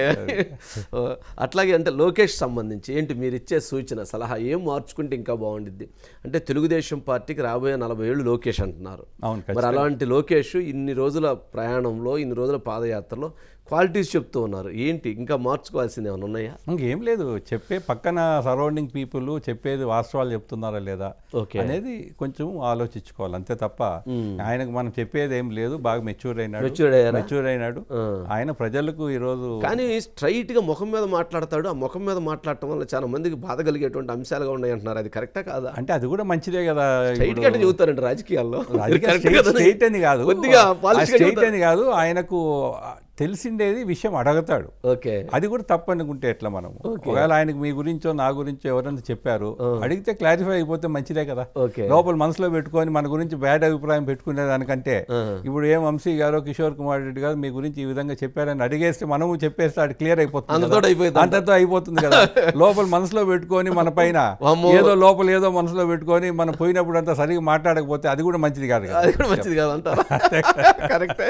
ఓ, అట్లాగే అంటే లోకేష్ సంబంధించి ఏంటి మీరు ఇచ్చే సూచన సలహా ఏం మార్చుకుంటే ఇంకా బాగుండిద్ది అంటే తెలుగుదేశం పార్టీకి రాబోయే నలభై ఏళ్ళు లోకేష్ అంటున్నారు అవును మరి అలాంటి లోకేష్ ఇన్ని రోజుల ప్రయాణంలో ఇన్ని రోజుల పాదయాత్రలో క్వాలిటీస్ చెప్తూ ఉన్నారు ఏంటి ఇంకా మార్చుకోవాల్సింది ఏమైనా ఉన్నాయా ఇంకేం లేదు చెప్పే పక్కన సరౌండింగ్ పీపుల్ చెప్పేది వాస్తవాలు చెప్తున్నారా లేదా ఓకే. అనేది కొంచెం ఆలోచించుకోవాలి అంతే తప్ప ఆయనకు మనం చెప్పేది ఏం లేదు బాగా మెచ్యూర్ అయినాడు Matured అయ్యారా? మెచ్యూర్ అయినాడు ఆయన ప్రజలకు ఈరోజు కానీ స్ట్రైట్ గా ముఖం మీద మాట్లాడతాడు ఆ ముఖం మీద మాట్లాడటం వల్ల చాలా మందికి బాధ కలిగేటువంటి అంశాలుగా ఉన్నాయి అంటున్నారు అది కరెక్టా కాదా అంటే అది కూడా మంచిదే కదా స్ట్రైట్ గా అంటే చెబుతారండి రాజకీయాల్లో Correct స్టేట్ కదండి? స్టేట్ అని కాదు కొద్దిగా polish గా స్టేట్ అని కాదు ఆయనకు తెలిసిండేది విషయం అడగతాడు ఓకే అది కూడా తప్పు అనుకుంటే ఎట్లా మనం ఒకవేళ ఆయనకు మీ గురించో నా గురించో ఎవరైనా చెప్పారు అడిగితే క్లారిఫై అయిపోతే మంచిదే కదా ఓకే లోపల మనసులో పెట్టుకొని మన గురించి బ్యాడ్ అభిప్రాయం పెట్టుకునే దానికంటే ఇప్పుడు ఏం వంశీ గారు కిషోర్ కుమార్ రెడ్డి గారు మీ గురించి ఈ విధంగా చెప్పారని అడిగేస్తే మనము చెప్పేస్తే అది క్లియర్ అయిపోతుంది అంతతో కదా. అయిపోయింది అంతతో అయిపోతుంది కదా లోపల మనసులో పెట్టుకొని మన పైన వామ్మో. ఏదో లోపల ఏదో మనసులో పెట్టుకొని మనం పోయినప్పుడు అంతా సరిగా మాట్లాడకపోతే అది కూడా మంచిది కాదు కదా అది కూడా మంచిది కాదు అంటారా కరెక్టే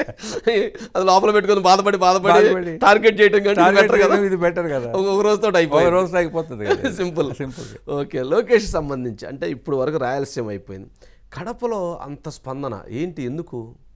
అది లోపల పెట్టుకొని బాధపడి బాధపడి బాధపడి. టార్గెట్ చేయడం కంటే Target బెటర్ కదా ఇది బెటర్ కదా ఒక ఒక రోజుతో ఒక అయిపోయింది రోజు అయిపోతుంది కదా సింపుల్ సింపుల్ ఓకే లోకేష్ సంబంధించి అంటే ఇప్పుడు వరకు రాయలసీమ అయిపోయింది కడపలో అంత స్పందన ఏంటి ఎందుకు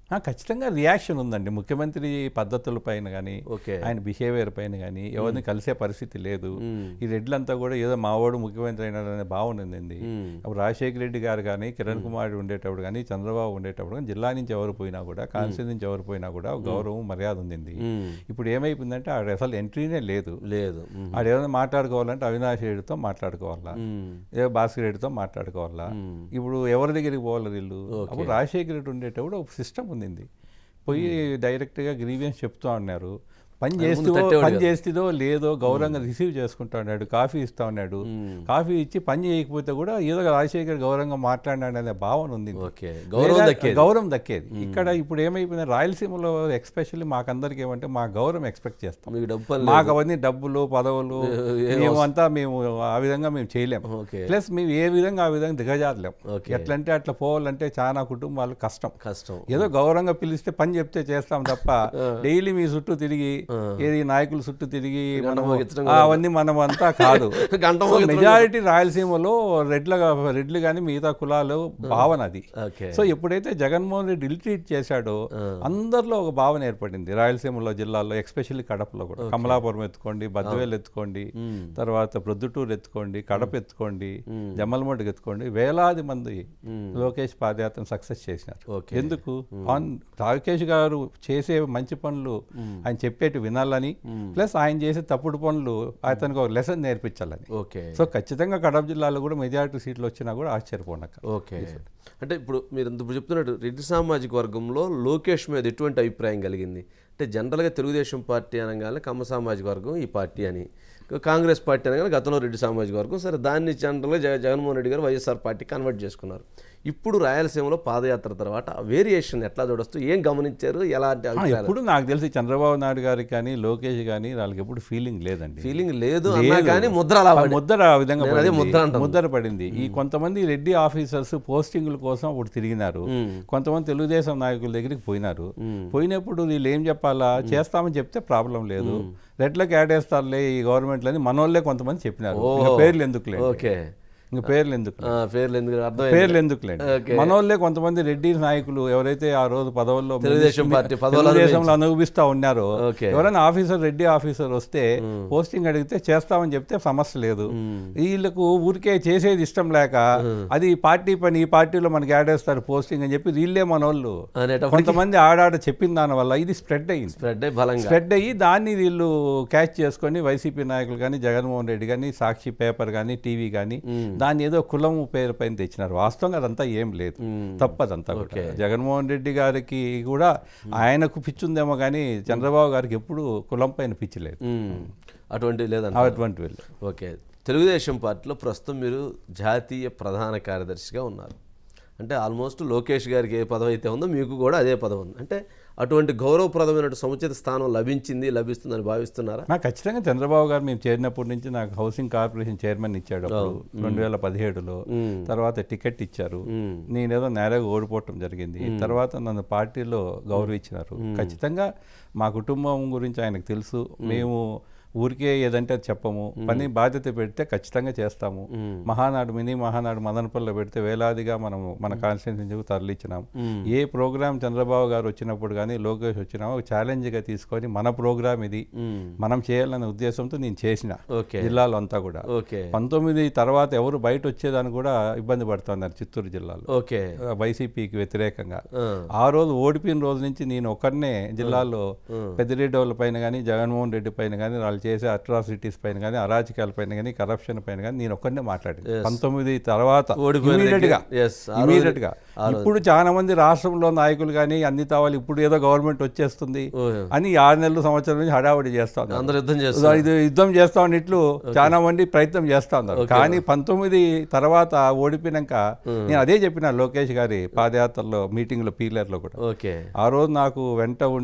ఆ, ఖచ్చితంగా రియాక్షన్ ఉందండి ముఖ్యమంత్రి పద్ధతుల పైన కానీ ఓకే ఆయన బిహేవియర్ పైన కానీ ఎవరిని కలిసే పరిస్థితి లేదు ఈ రెడ్లంతా కూడా ఏదో మావాడు ముఖ్యమంత్రి అయినారనే భావన ఉందండి అప్పుడు రాజశేఖర రెడ్డి గారు కానీ కిరణ్ కుమార్ ఉండేటప్పుడు కానీ చంద్రబాబు ఉండేటప్పుడు కానీ జిల్లా నుంచి ఎవరు పోయినా కూడా కాన్స్టిట్యూన్ నుంచి ఎవరు పోయినా కూడా ఒక గౌరవం మర్యాద ఉండింది ఇప్పుడు ఏమైపోయిందంటే ఆడ అసలు ఎంట్రీనే లేదు లేదు మ్మ్. ఆడ ఏమైనా మాట్లాడుకోవాలంటే అవినాష్ రెడ్డితో మాట్లాడుకోవాలా మ్మ్. ఏ భాస్కర్ రెడ్డితో మాట్లాడుకోవాలా ఇప్పుడు ఎవరి దగ్గరికి పోవాలి వీళ్ళు అప్పుడు రాజశేఖర రెడ్డి ఉండేటప్పుడు ఒక సిస్టమ్ ఉండింది పోయి డైరెక్ట్గా గ్రీవియన్స్ చెప్తా ఉన్నారు పని చేస్తూ పని చేస్తుందో లేదో గౌరవంగా రిసీవ్ చేసుకుంటా ఉన్నాడు కాఫీ ఇస్తా ఉన్నాడు కాఫీ ఇచ్చి పని చేయకపోతే కూడా ఏదో రాజశేఖర్ గౌరవంగా మాట్లాడినాడు అనే భావన ఉంది ఓకే గౌరవం లేదా దక్కేది గౌరవం దక్కేది ఇక్కడ ఇప్పుడు ఏమైపోయింది రాయలసీమలో ఎక్స్పెషల్లీ మాకందరికి ఏమంటే మా గౌరవం ఎక్స్పెక్ట్ చేస్తాం మీకు డబ్బు పని మాకు అవన్నీ డబ్బులు పదవులు మేము అంతా మేము ఆ విధంగా మేము చేయలేము ఓకే ప్లస్ మేము ఏ విధంగా ఆ విధంగా దిగజారలేం ఓకే. ఎట్లా అంటే అట్లా పోవాలంటే చాలా కుటుంబాలు కష్టం కష్టం ఏదో గౌరవంగా పిలిస్తే పని చెప్తే చేస్తాం తప్ప డైలీ మీ చుట్టూ తిరిగి ఏది నాయకుల చుట్టూ తిరిగి మనము మోగించడం ఆ, అవన్నీ మనం అంతా కాదు గంట మెజారిటీ రాయలసీమలో రెడ్ల రెడ్లు కానీ మిగతా కులాలు భావన అది ఓకే సో ఎప్పుడైతే జగన్మోహన్ రెడ్డి ఇల్ట్రీట్ చేశాడో అందరిలో ఒక భావన ఏర్పడింది రాయలసీమలో జిల్లాలో ఎస్పెషల్లీ కడపలో కూడా కమలాపురం ఎత్తుకోండి బద్వేలు ఎత్తుకోండి తర్వాత ప్రొద్దుటూరు ఎత్తుకోండి కడప ఎత్తుకోండి జమ్మలమడుగు ఎత్తుకోండి వేలాది మంది లోకేష్ పాదయాత్రను సక్సెస్ చేసినారు ఓకే. ఎందుకు ఆన్ రాకేష్ గారు చేసే మంచి పనులు ఆయన చెప్పేటి వినాలని ప్లస్ ఆయన చేసే తప్పుడు పనులు అతనికి ఒక లెసన్ నేర్పించాలని ఓకే సో ఖచ్చితంగా కడప జిల్లాలో కూడా మెజారిటీ సీట్లు వచ్చినా కూడా ఆశ్చర్యపోనక్క ఓకే అంటే ఇప్పుడు మీరు ఇంత ఇప్పుడు చెప్తున్నట్టు రెడ్డి సామాజిక వర్గంలో లోకేష్ మీద ఎటువంటి అభిప్రాయం కలిగింది అంటే జనరల్గా తెలుగుదేశం పార్టీ అనగానే కమ్మ సామాజిక వర్గం ఈ పార్టీ అని కాంగ్రెస్ పార్టీ అనగానే గతంలో రెడ్డి సామాజిక వర్గం సరే దాన్ని జనరల్గా జగ జగన్మోహన్ రెడ్డి గారు వైఎస్ఆర్ పార్టీ కన్వర్ట్ చేసుకున్నారు ఇప్పుడు రాయలసీమలో పాదయాత్ర తర్వాత వేరియేషన్ ఎట్లా చూడొచ్చు ఏం గమనించారు ఎలాంటి ఆ, అభిప్రాయాలు ఎప్పుడు నాకు తెలిసి చంద్రబాబు నాయుడు గారికి కానీ లోకేష్ కానీ వాళ్ళకి ఎప్పుడు ఫీలింగ్ లేదండి ఫీలింగ్ లేదు అన్నా కానీ ముద్ర అలా ఆ పడి- ముద్ర ఆ విధంగా నేను అదే పడింది. ముద్ర అంటాను. ముద్ర పడింది ఈ కొంతమంది రెడ్డి ఆఫీసర్స్ పోస్టింగ్ల కోసం అప్పుడు తిరిగినారు కొంతమంది తెలుగుదేశం నాయకుల దగ్గరికి పోయినారు పోయినప్పుడు వీళ్ళు ఏం చెప్పాలా చేస్తామని చెప్తే ప్రాబ్లం లేదు రెడ్లకు యాడేస్తారులే ఈ గవర్నమెంట్లని మనోళ్ళే కొంతమంది చెప్పినారు ఇంకా పేర్లు ఎందుకులే ఓకే ఇంకా పేర్లు ఎందుకు ఆ, పేర్లు ఎందుకు అర్థమైంది పేర్లు ఎందుకులేండి ఓకే. మనోళ్ళే కొంతమంది రెడ్డి నాయకులు ఎవరైతే ఆ రోజు పదవుల్లో తెలుగుదేశం పార్టీ పదవులు తెలుగుదేశంలో అనుభవిస్తా ఉన్నారో ఓకే. ఎవరైనా ఆఫీసర్ రెడ్డి ఆఫీసర్ వస్తే పోస్టింగ్ అడిగితే చేస్తామని చెప్తే సమస్య లేదు వీళ్ళకు ఊరికే చేసేది ఇష్టం లేక అది ఈ పార్టీ పని ఈ పార్టీలో మనకి ఆడేస్తారు పోస్టింగ్ అని చెప్పి వీళ్ళే మనోళ్ళు అనేటప్పుడు కొంతమంది ఆడాడ చెప్పిన దాని వల్ల ఇది స్ప్రెడ్ అయ్యింది స్ప్రెడ్ అయ్యి బలంగా స్ప్రెడ్ అయ్యి దాన్ని వీళ్ళు క్యాచ్ చేసుకొని వైసీపీ నాయకులు కానీ జగన్మోహన్ రెడ్డి కానీ సాక్షి పేపర్ కానీ టీవీ కానీ దాన్ని ఏదో కులం పేరు పైన తెచ్చినారు వాస్తవంగా అదంతా ఏం లేదు తప్పదంతా కూడా జగన్మోహన్ రెడ్డి గారికి కూడా ఆయనకు పిచ్చి ఉందేమో కానీ చంద్రబాబు గారికి ఎప్పుడు కులం పైన పిచ్చి లేదు మ్మ్. అటువంటివి లేదంట అటువంటి వీళ్ళు ఓకే తెలుగుదేశం పార్టీలో ప్రస్తుతం మీరు జాతీయ ప్రధాన కార్యదర్శిగా ఉన్నారు అంటే ఆల్మోస్ట్ లోకేష్ గారికి ఏ పదవి అయితే ఉందో మీకు కూడా అదే పదవి ఉంది అంటే అటువంటి గౌరవప్రదమైన సముచిత స్థానం లభించింది లభిస్తుందని భావిస్తున్నారా నాకు ఖచ్చితంగా చంద్రబాబు గారు మేము చేరినప్పటి నుంచి నాకు హౌసింగ్ కార్పొరేషన్ చైర్మన్ ఇచ్చాడు అప్పుడు రెండు వేల పదిహేడులో తర్వాత టికెట్ ఇచ్చారు నేనేదో నేరగా ఓడిపోవటం జరిగింది తర్వాత నన్ను పార్టీలో గౌరవించినారు ఖచ్చితంగా మా కుటుంబం గురించి ఆయనకు తెలుసు మేము ఊరికే ఏదంటే అది చెప్పము పని బాధ్యత పెడితే ఖచ్చితంగా చేస్తాము మహానాడు మినీ మహానాడు మదనపల్లిలో పెడితే వేలాదిగా మనము మన కాన్స్టిట్యూన్సీ తరలిచ్చినాం ఏ ప్రోగ్రామ్ చంద్రబాబు గారు వచ్చినప్పుడు కానీ లోకేష్ వచ్చినా ఒక ఛాలెంజ్గా తీసుకొని మన ప్రోగ్రామ్ ఇది మనం చేయాలనే ఉద్దేశంతో నేను చేసిన ఓకే జిల్లాలో అంతా కూడా ఓకే పంతొమ్మిది తర్వాత ఎవరు బయట వచ్చేదాన్ని కూడా ఇబ్బంది పడుతున్నారు చిత్తూరు జిల్లాలో ఓకే వైసీపీకి వ్యతిరేకంగా ఆ. ఆ రోజు ఓడిపోయిన రోజు నుంచి నేను ఒక్కడనే జిల్లాలో పెద్దిరెడ్డి వాళ్ళ పైన కానీ జగన్మోహన్ రెడ్డి పైన కానీ వాళ్ళు చేసే అట్రాసిటీస్ పైన కానీ అరాచకాల పైన కానీ కరప్షన్ పైన కానీ నేను ఒక్కడనే మాట్లాడింది పంతొమ్మిది తర్వాత ఓడిపోయిన immediate గా దగ్గర- yes, ఆ రోజు- immediate గా ఇప్పుడు చాలా మంది రాష్ట్రంలో నాయకులు కానీ అన్ని తావాలి ఇప్పుడు ఏదో గవర్నమెంట్ వచ్చేస్తుంది ఓ, అని ఆరు నెలల సంవత్సరం నుంచి హడావుడి చేస్తా ఉన్నారు. అందరు యుద్ధం చేస్తారు ఇది యుద్ధం చేస్తా ఉన్నట్లు చాలా మంది ప్రయత్నం చేస్తా ఉన్నారు కానీ పంతొమ్మిది తర్వాత ఓడిపోయినాక నేను అదే చెప్పిన లోకేష్ గారి పాదయాత్రలో మీటింగ్లో పీలర్లో కూడా ఓకే ఆ రోజు నాకు వెంట ఉండి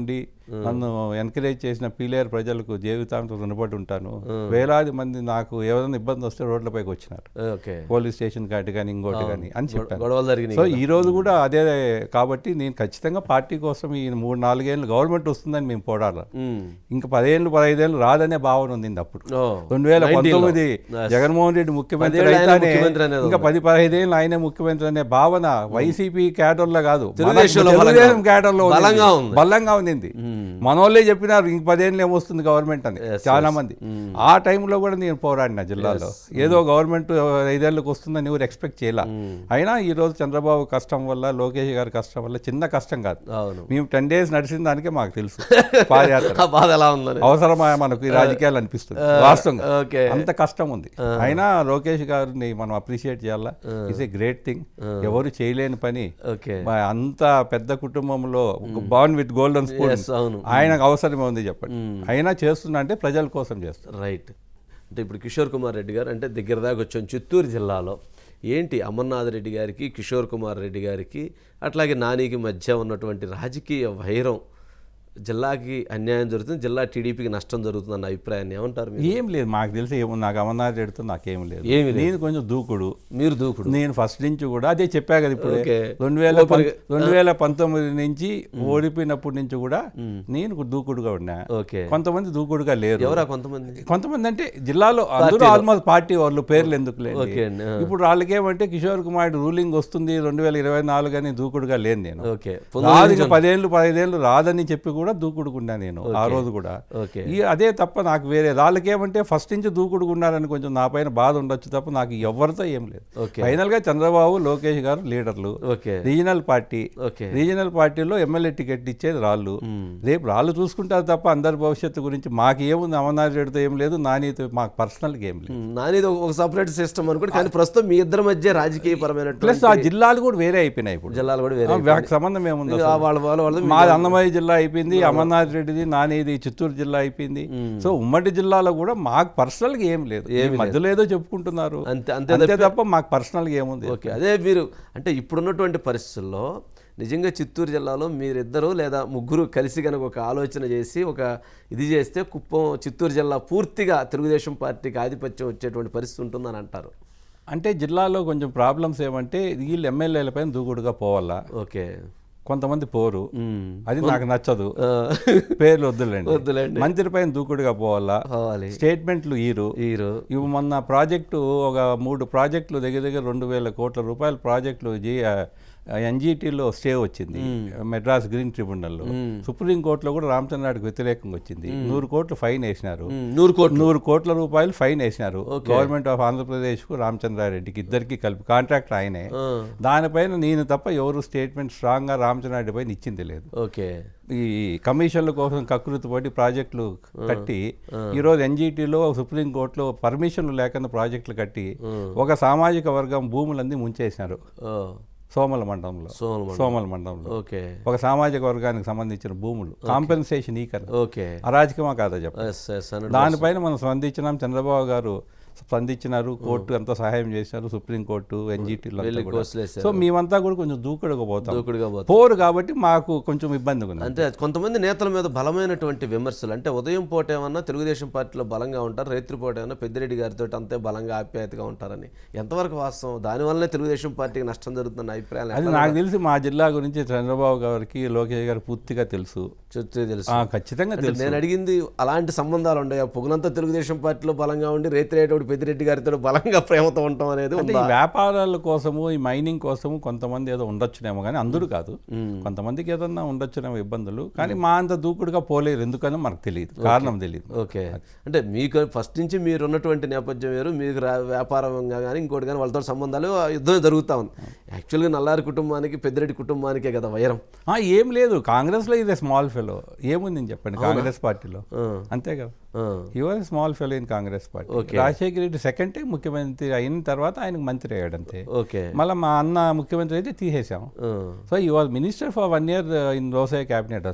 నన్ను ఎంకరేజ్ చేసిన పీలేరు ప్రజలకు జీవితాంతం రుణపడి ఉంటాను వేలాది మంది నాకు ఏదైనా ఇబ్బంది వస్తే రోడ్లపైకి వచ్చినారు ఓకే పోలీస్ స్టేషన్ కాటి కానీ ఇంకోటి కానీ అని చెప్పాను గొడవలు జరిగినాయి సో ఈ రోజు కూడా అదే కాబట్టి నేను ఖచ్చితంగా పార్టీ కోసం ఈ మూడు నాలుగేళ్ళు గవర్నమెంట్ వస్తుందని మేము పోరాడాలి ఉమ్. ఇంకా పదేళ్ళు పదహైదేళ్ళు రాదనే భావన ఉంది అప్పుడు ఓ రెండు వేల 19 లో. పంతొమ్మిది జగన్మోహన్ రెడ్డి ముఖ్యమంత్రి పదేళ్ళు ఆయన అయితేనే ముఖ్యమంత్రి అనేది ఇంకా పది పదహైదేళ్ళు ఆయనే ముఖ్యమంత్రి అనే భావన వైసీపీ క్యాడర్లో కాదు మన తెలుగుదేశంలో తెలుగుదేశం బలంగా- క్యాడర్లో ఉంది. బలంగా ఉంది. బలంగా ఉంది మనోళ్ళే చెప్పినారు ఇంక పదేళ్ళు ఏమొస్తుంది గవర్నమెంట్ అని చాలా మంది ఆ టైంలో కూడా నేను పోరాడిన జిల్లాలో ఏదో గవర్నమెంట్ ఐదేళ్ళకి వస్తుందని ఎవరు ఎక్స్పెక్ట్ చేయాల అయినా ఈ రోజు చంద్రబాబు కష్టం వల్ల లోకేష్ గారి కష్టం వల్ల చిన్న కష్టం కాదు అవును మేము టెన్ డేస్ నడిచిన దానికే మాకు తెలుసు పాదయాత్ర ఆ బాధ ఎలా ఉందని అవసరమా మనకు ఈ రాజకీయాలు అనిపిస్తుంది వాస్తవంగా ఓకే అంత కష్టం ఉంది అయినా లోకేష్ గారిని మనం అప్రిషియేట్ చేయాలా ఇట్స్ ఏ గ్రేట్ థింగ్ ఎవరు చేయలేని పని ఓకే మా అంత పెద్ద కుటుంబంలో born with golden spoon yes అవును ఆయనకు అవసరమే ఉంది చెప్పండి అయినా చేస్తున్నా అంటే ప్రజల కోసం చేస్తారు రైట్ అంటే ఇప్పుడు కిషోర్ కుమార్ రెడ్డి గారు అంటే దగ్గర దాకా వచ్చాం చిత్తూరు జిల్లాలో ఏంటి అమర్నాథ్ రెడ్డి గారికి కిషోర్ కుమార్ రెడ్డి గారికి అట్లాగే నానికి మధ్య ఉన్నటువంటి రాజకీయ వైరం జిల్లాకి అన్యాయం జరుగుతుంది జిల్లా టీడీపీకి నష్టం జరుగుతుంది అన్న అభిప్రాయాన్ని ఏమంటారు మీరు ఏం లేదు మాకు తెలిసి ఏమో నాకు అమర్నాథ్ రెడ్డితో నాకేం లేదు ఏమీ లేదు. నేను కొంచెం దూకుడు మీరు దూకుడు నేను ఫస్ట్ నుంచి కూడా అదే చెప్పా కదా ఇప్పుడు ఓకే. రెండు వేల పం- రెండు వేల పంతొమ్మిది నుంచి ఓడిపోయినప్పటి నుంచి కూడా నేను దూకుడుగా ఉన్నా ఓకే కొంతమంది దూకుడుగా లేరు ఎవరా కొంతమంది కొంతమంది అంటే జిల్లాలో అందరూ ఆల్మోస్ట్ పార్టీ వాళ్ళు పేర్లు ఎందుకు లేదు ఓకే అండి ఆ. ఇప్పుడు వాళ్ళకేమంటే కిషోర్ కుమార్ రూలింగ్ వస్తుంది రెండు వేల ఇరవై నాలుగు అని దూకుడుగా లేను నేను ఓకే రాదు ఇంకా పదేళ్ళు పదైదేళ్ళు రాదని చెప్పి కూడా దూకుడుకున్నా నేను ఆ రోజు కూడా ఓకే ఈ అదే తప్ప నాకు వేరే వాళ్ళకేమంటే ఫస్ట్ నుంచి దూకుడుకున్నారని కొంచెం నా పైన బాధ ఉండొచ్చు తప్ప నాకు ఎవరితో ఏం లేదు ఓకే. ఫైనల్ గా చంద్రబాబు లోకేష్ గారు లీడర్లు okay regional party okay regional పార్టీలో ఎమ్మెల్యే టికెట్ ఇచ్చేది రాళ్ళు రేపు రాళ్ళు చూసుకుంటారు తప్ప అందరి భవిష్యత్తు గురించి మాకు ఏముంది అమర్నాథ్ రెడ్డితో ఏం లేదు నానితో మాకు పర్సనల్గా ఏం లేదు ఉమ్, నానిది ఒక- ఒక సపరేట్ సిస్టమ్ అనుకోండి కానీ ప్రస్తుతం మీ ఇద్దరి మధ్య రాజకీయ పరమైన ప్లస్ ఆ జిల్లాలు కూడా వేరే అయిపోయినాయి ఇప్పుడు జిల్లాలు కూడా వేరే ఆ, వాటికి సంబంధం ఏముంది ఇక వాళ్ళ వాళ్ళ వాళ్ళది మాది అన్నమయ్య జిల్లా అయిపోయింది అమర్నాథ్ రెడ్డిది నానేది చిత్తూరు జిల్లా అయిపోయింది సో ఉమ్మడి జిల్లాలో కూడా మాకు పర్సనల్ గా ఏం లేదు ఈ మధ్యలో ఏదో చెప్పుకుంటున్నారు అంతే అంతే అంతే తప్ప మాకు పర్సనల్ గా ఏముంది ఓకే అదే మీరు అంటే ఇప్పుడున్నటువంటి పరిస్థితుల్లో నిజంగా చిత్తూరు జిల్లాలో మీరిద్దరు లేదా ముగ్గురు కలిసి కనుక ఒక ఆలోచన చేసి ఒక ఇది చేస్తే కుప్పం చిత్తూరు జిల్లా పూర్తిగా తెలుగుదేశం పార్టీకి ఆధిపత్యం వచ్చేటువంటి పరిస్థితి ఉంటుందని అంటారు అంటే జిల్లాలో కొంచెం ప్రాబ్లమ్స్ ఏమంటే వీళ్ళు ఎమ్మెల్యేల పైన దూకుడుగా పోవాలా ఓకే కొంతమంది పోరు మ్మ్. అది నాకు నచ్చదు ఆ, పేర్లు వద్దులేండి వద్దులేండి. మంత్రి పైన దూకుడుగా పోవాలా కావాలి స్టేట్మెంట్లు ఈరు హీరో ఇవి మొన్న ప్రాజెక్టు ఒక మూడు ప్రాజెక్టులు దగ్గర దగ్గర రెండు వేల కోట్ల రూపాయల ప్రాజెక్టులు జీ ఎన్జిటిలో స్టే వచ్చింది మెడ్రాస్ గ్రీన్ ట్రిబ్యునల్లో సుప్రీంకోర్టులో కూడా రామచంద్రాడికి వ్యతిరేకంగా వచ్చింది నూరు కోట్లు ఫైన్ వేసినారు ఉమ్, నూరు కోట్లు నూరు కోట్ల రూపాయలు ఫైన్ వేసినారు గవర్నమెంట్ ఆఫ్ ఆంధ్రప్రదేశ్ కు రామచంద్రారెడ్డికి ఇద్దరికి కలిపి కాంట్రాక్ట్ ఆయనే ఆ, దానిపైన నేను తప్ప ఎవరు స్టేట్మెంట్ స్ట్రాంగ్ గా రామచంద్రారెడ్డి పైన ఇచ్చింది లేదు ఓకే ఈ కమిషన్ల కోసం కకృతి పడి ప్రాజెక్టులు కట్టి ఈరోజు ఎన్జిటిలో సుప్రీంకోర్టులో పర్మిషన్లు లేకుండా ప్రాజెక్టులు కట్టి ఒక సామాజిక వర్గం భూములన్నీ ముంచేసినారు ఓ, సోమల మండలంలో సోమల సోమల మండలంలో ఓకే ఒక సామాజిక వర్గానికి సంబంధించిన భూములు కాంపెన్సేషన్ ఈ కదా ఓకే అరాజకమా కాదా చెప్పండి ఎస్ ఎస్ హండ్రెడ్ దానిపైన మనం స్పందించినాం చంద్రబాబు గారు స్పందించినారు కోర్టు ఎంతో సహాయం చేసినారు సుప్రీంకోర్టు ఎన్జిటీలు వెళ్ళి కోసులేసారు సో మేమంతా కూడా కొంచెం దూకుడుగా పోతాం దూకుడుగా పోతుంది పోరు కాబట్టి మాకు కొంచెం ఇబ్బందిగా ఉంది అంటే కొంతమంది నేతల మీద బలమైనటువంటి విమర్శలు అంటే ఉదయం పూట ఏమన్నా తెలుగుదేశం పార్టీలో బలంగా ఉంటారు రైతు పూట ఏమన్నా పెద్దిరెడ్డి గారితో అంతే బలంగా ఆప్యాయతగా ఉంటారని ఎంతవరకు వాస్తవం దానివల్లనే తెలుగుదేశం పార్టీకి నష్టం జరుగుతున్న అభిప్రాయాలు అది నాకు తెలిసి మా జిల్లా గురించి చంద్రబాబు గారికి లోకేష్ గారు పూర్తిగా తెలుసు చెప్తే తెలుసు ఆ, ఖచ్చితంగా అంటే తెలుసు నేను అడిగింది అలాంటి సంబంధాలు ఉన్నాయా పొగులంతా తెలుగుదేశం పార్టీలో బలంగా ఉండి రైతురేటోడు పెద్దిరెడ్డి గారితో బలంగా ప్రేమతో ఉండటం అనేది అంటే ఈ వ్యాపారాల కోసము ఈ మైనింగ్ కోసము కొంతమంది ఏదో ఉండొచ్చునేమో కానీ అందరూ కాదు కొంతమందికి ఏదన్నా ఉండొచ్చునేమో ఇబ్బందులు కానీ మా అంత దూకుడుగా పోలేరు ఎందుకనో మనకు తెలియదు కారణం తెలియదు ఓకే అంటే మీకు ఫస్ట్ నుంచి మీరు ఉన్నటువంటి నేపథ్యం వేరు మీకు రా- వ్యాపారంగా కానీ ఇంకోటి కానీ వాళ్ళతో సంబంధాలు ఆ యుద్ధం జరుగుతూ ఉంది యాక్చువల్గా నల్లారి కుటుంబానికి పెద్దిరెడ్డి కుటుంబానికే కదా వైరం ఆ, ఏం లేదు కాంగ్రెస్లో ఇది స్మాల్ ఫెలో ఏముంది నేను చెప్పండి కాంగ్రెస్ పార్టీలో ఆ, అంతే కదా ఆ, your small fellow in Congress party Rajasekhara Reddy second time ముఖ్యమంత్రి అయిన తర్వాత ఆయనకు మంత్రి అయ్యాడు అంతే ఓకే మళ్ళీ మా అన్న ముఖ్యమంత్రి అయితే తీసేసాం ఆ, so he was minister for one year in Rosaiah cabinet that's all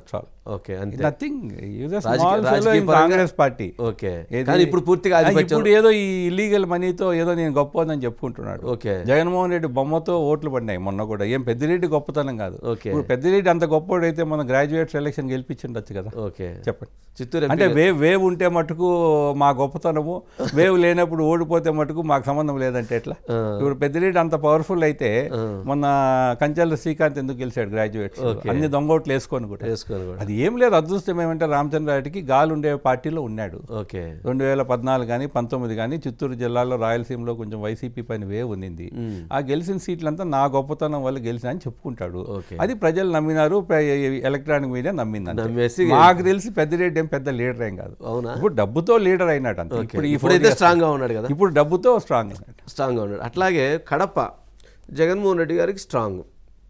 okay అంతే నథింగ్ రాజకీయ- రాజకీయ పరంగా- కాంగ్రెస్ పార్టీ ఓకే ఏది- కానీ ఇప్పుడు పూర్తిగా ఆ, ఆధిపత్యం ఇప్పుడు ఏదో ఈ ఇల్లీగల్ మనీతో ఏదో నేను గొప్పదని చెప్పుకుంటున్నాడు ఓకే జగన్మోహన్ రెడ్డి బొమ్మతో ఓట్లు పడినాయి మొన్న కూడా ఏం పెద్దిరెడ్డి గొప్పతనం కాదు ఓకే ఇప్పుడు పెద్దిరెడ్డి అంత గొప్పోడైతే మన గ్రాడ్యుయేట్స్ ఎలక్షన్ గెలిపించుండొచ్చు కదా ఓకే చెప్పండి చిత్తూరు అంటే వేవ్ వేవ్ ఉంటే మటుకు మా గొప్పతనము వేవ్ లేనప్పుడు ఓడిపోతే మటుకు మాకు సంబంధం లేదంటే ఎట్లా ఇప్పుడు పెద్దిరెడ్డి అంత పవర్ఫుల్ అయితే మొన్న కంచెల శ్రీకాంత్ ఎందుకు గెలిచాడు గ్రాడ్యుయేట్స్ అన్ని దొంగోట్లు వేసుకొని కూడా వేసుకొని కూడా అది ఏం లేదు అదృష్టం ఏమంటే రామచంద్రారెడ్డికి గాలి ఉండే పార్టీలో ఉన్నాడు ఓకే రెండు వేల పద్నాలుగు కానీ పంతొమ్మిది కానీ చిత్తూరు జిల్లాలో రాయలసీమలో కొంచెం వైసీపీ పైన వే ఉన్నింది ఆ గెలిచిన సీట్లంతా నా గొప్పతనం వల్ల గెలిచిన అని చెప్పుకుంటాడు ఓకే. అది ప్రజలు నమ్మినారు ప్ర- ఎలక్ట్రానిక్ మీడియా నమ్మింది అంతే. నమ్మేసి మాకు తెలిసి పెద్దిరెడ్డి ఏం పెద్ద లీడర్ ఏం కాదు అవునా ఇప్పుడు డబ్బుతో లీడర్ అయినాడు అంతే ఇప్పుడు ఈ ఇప్పుడైతే స్ట్రాంగ్ గా ఉన్నాడు కదా ఇప్పుడు డబ్బుతో స్ట్రాంగ్ అయినాడు స్ట్రాంగ్ గా ఉన్నాడు అట్లాగే కడప జగన్మోహన్ రెడ్డి గారికి స్ట్రాంగ్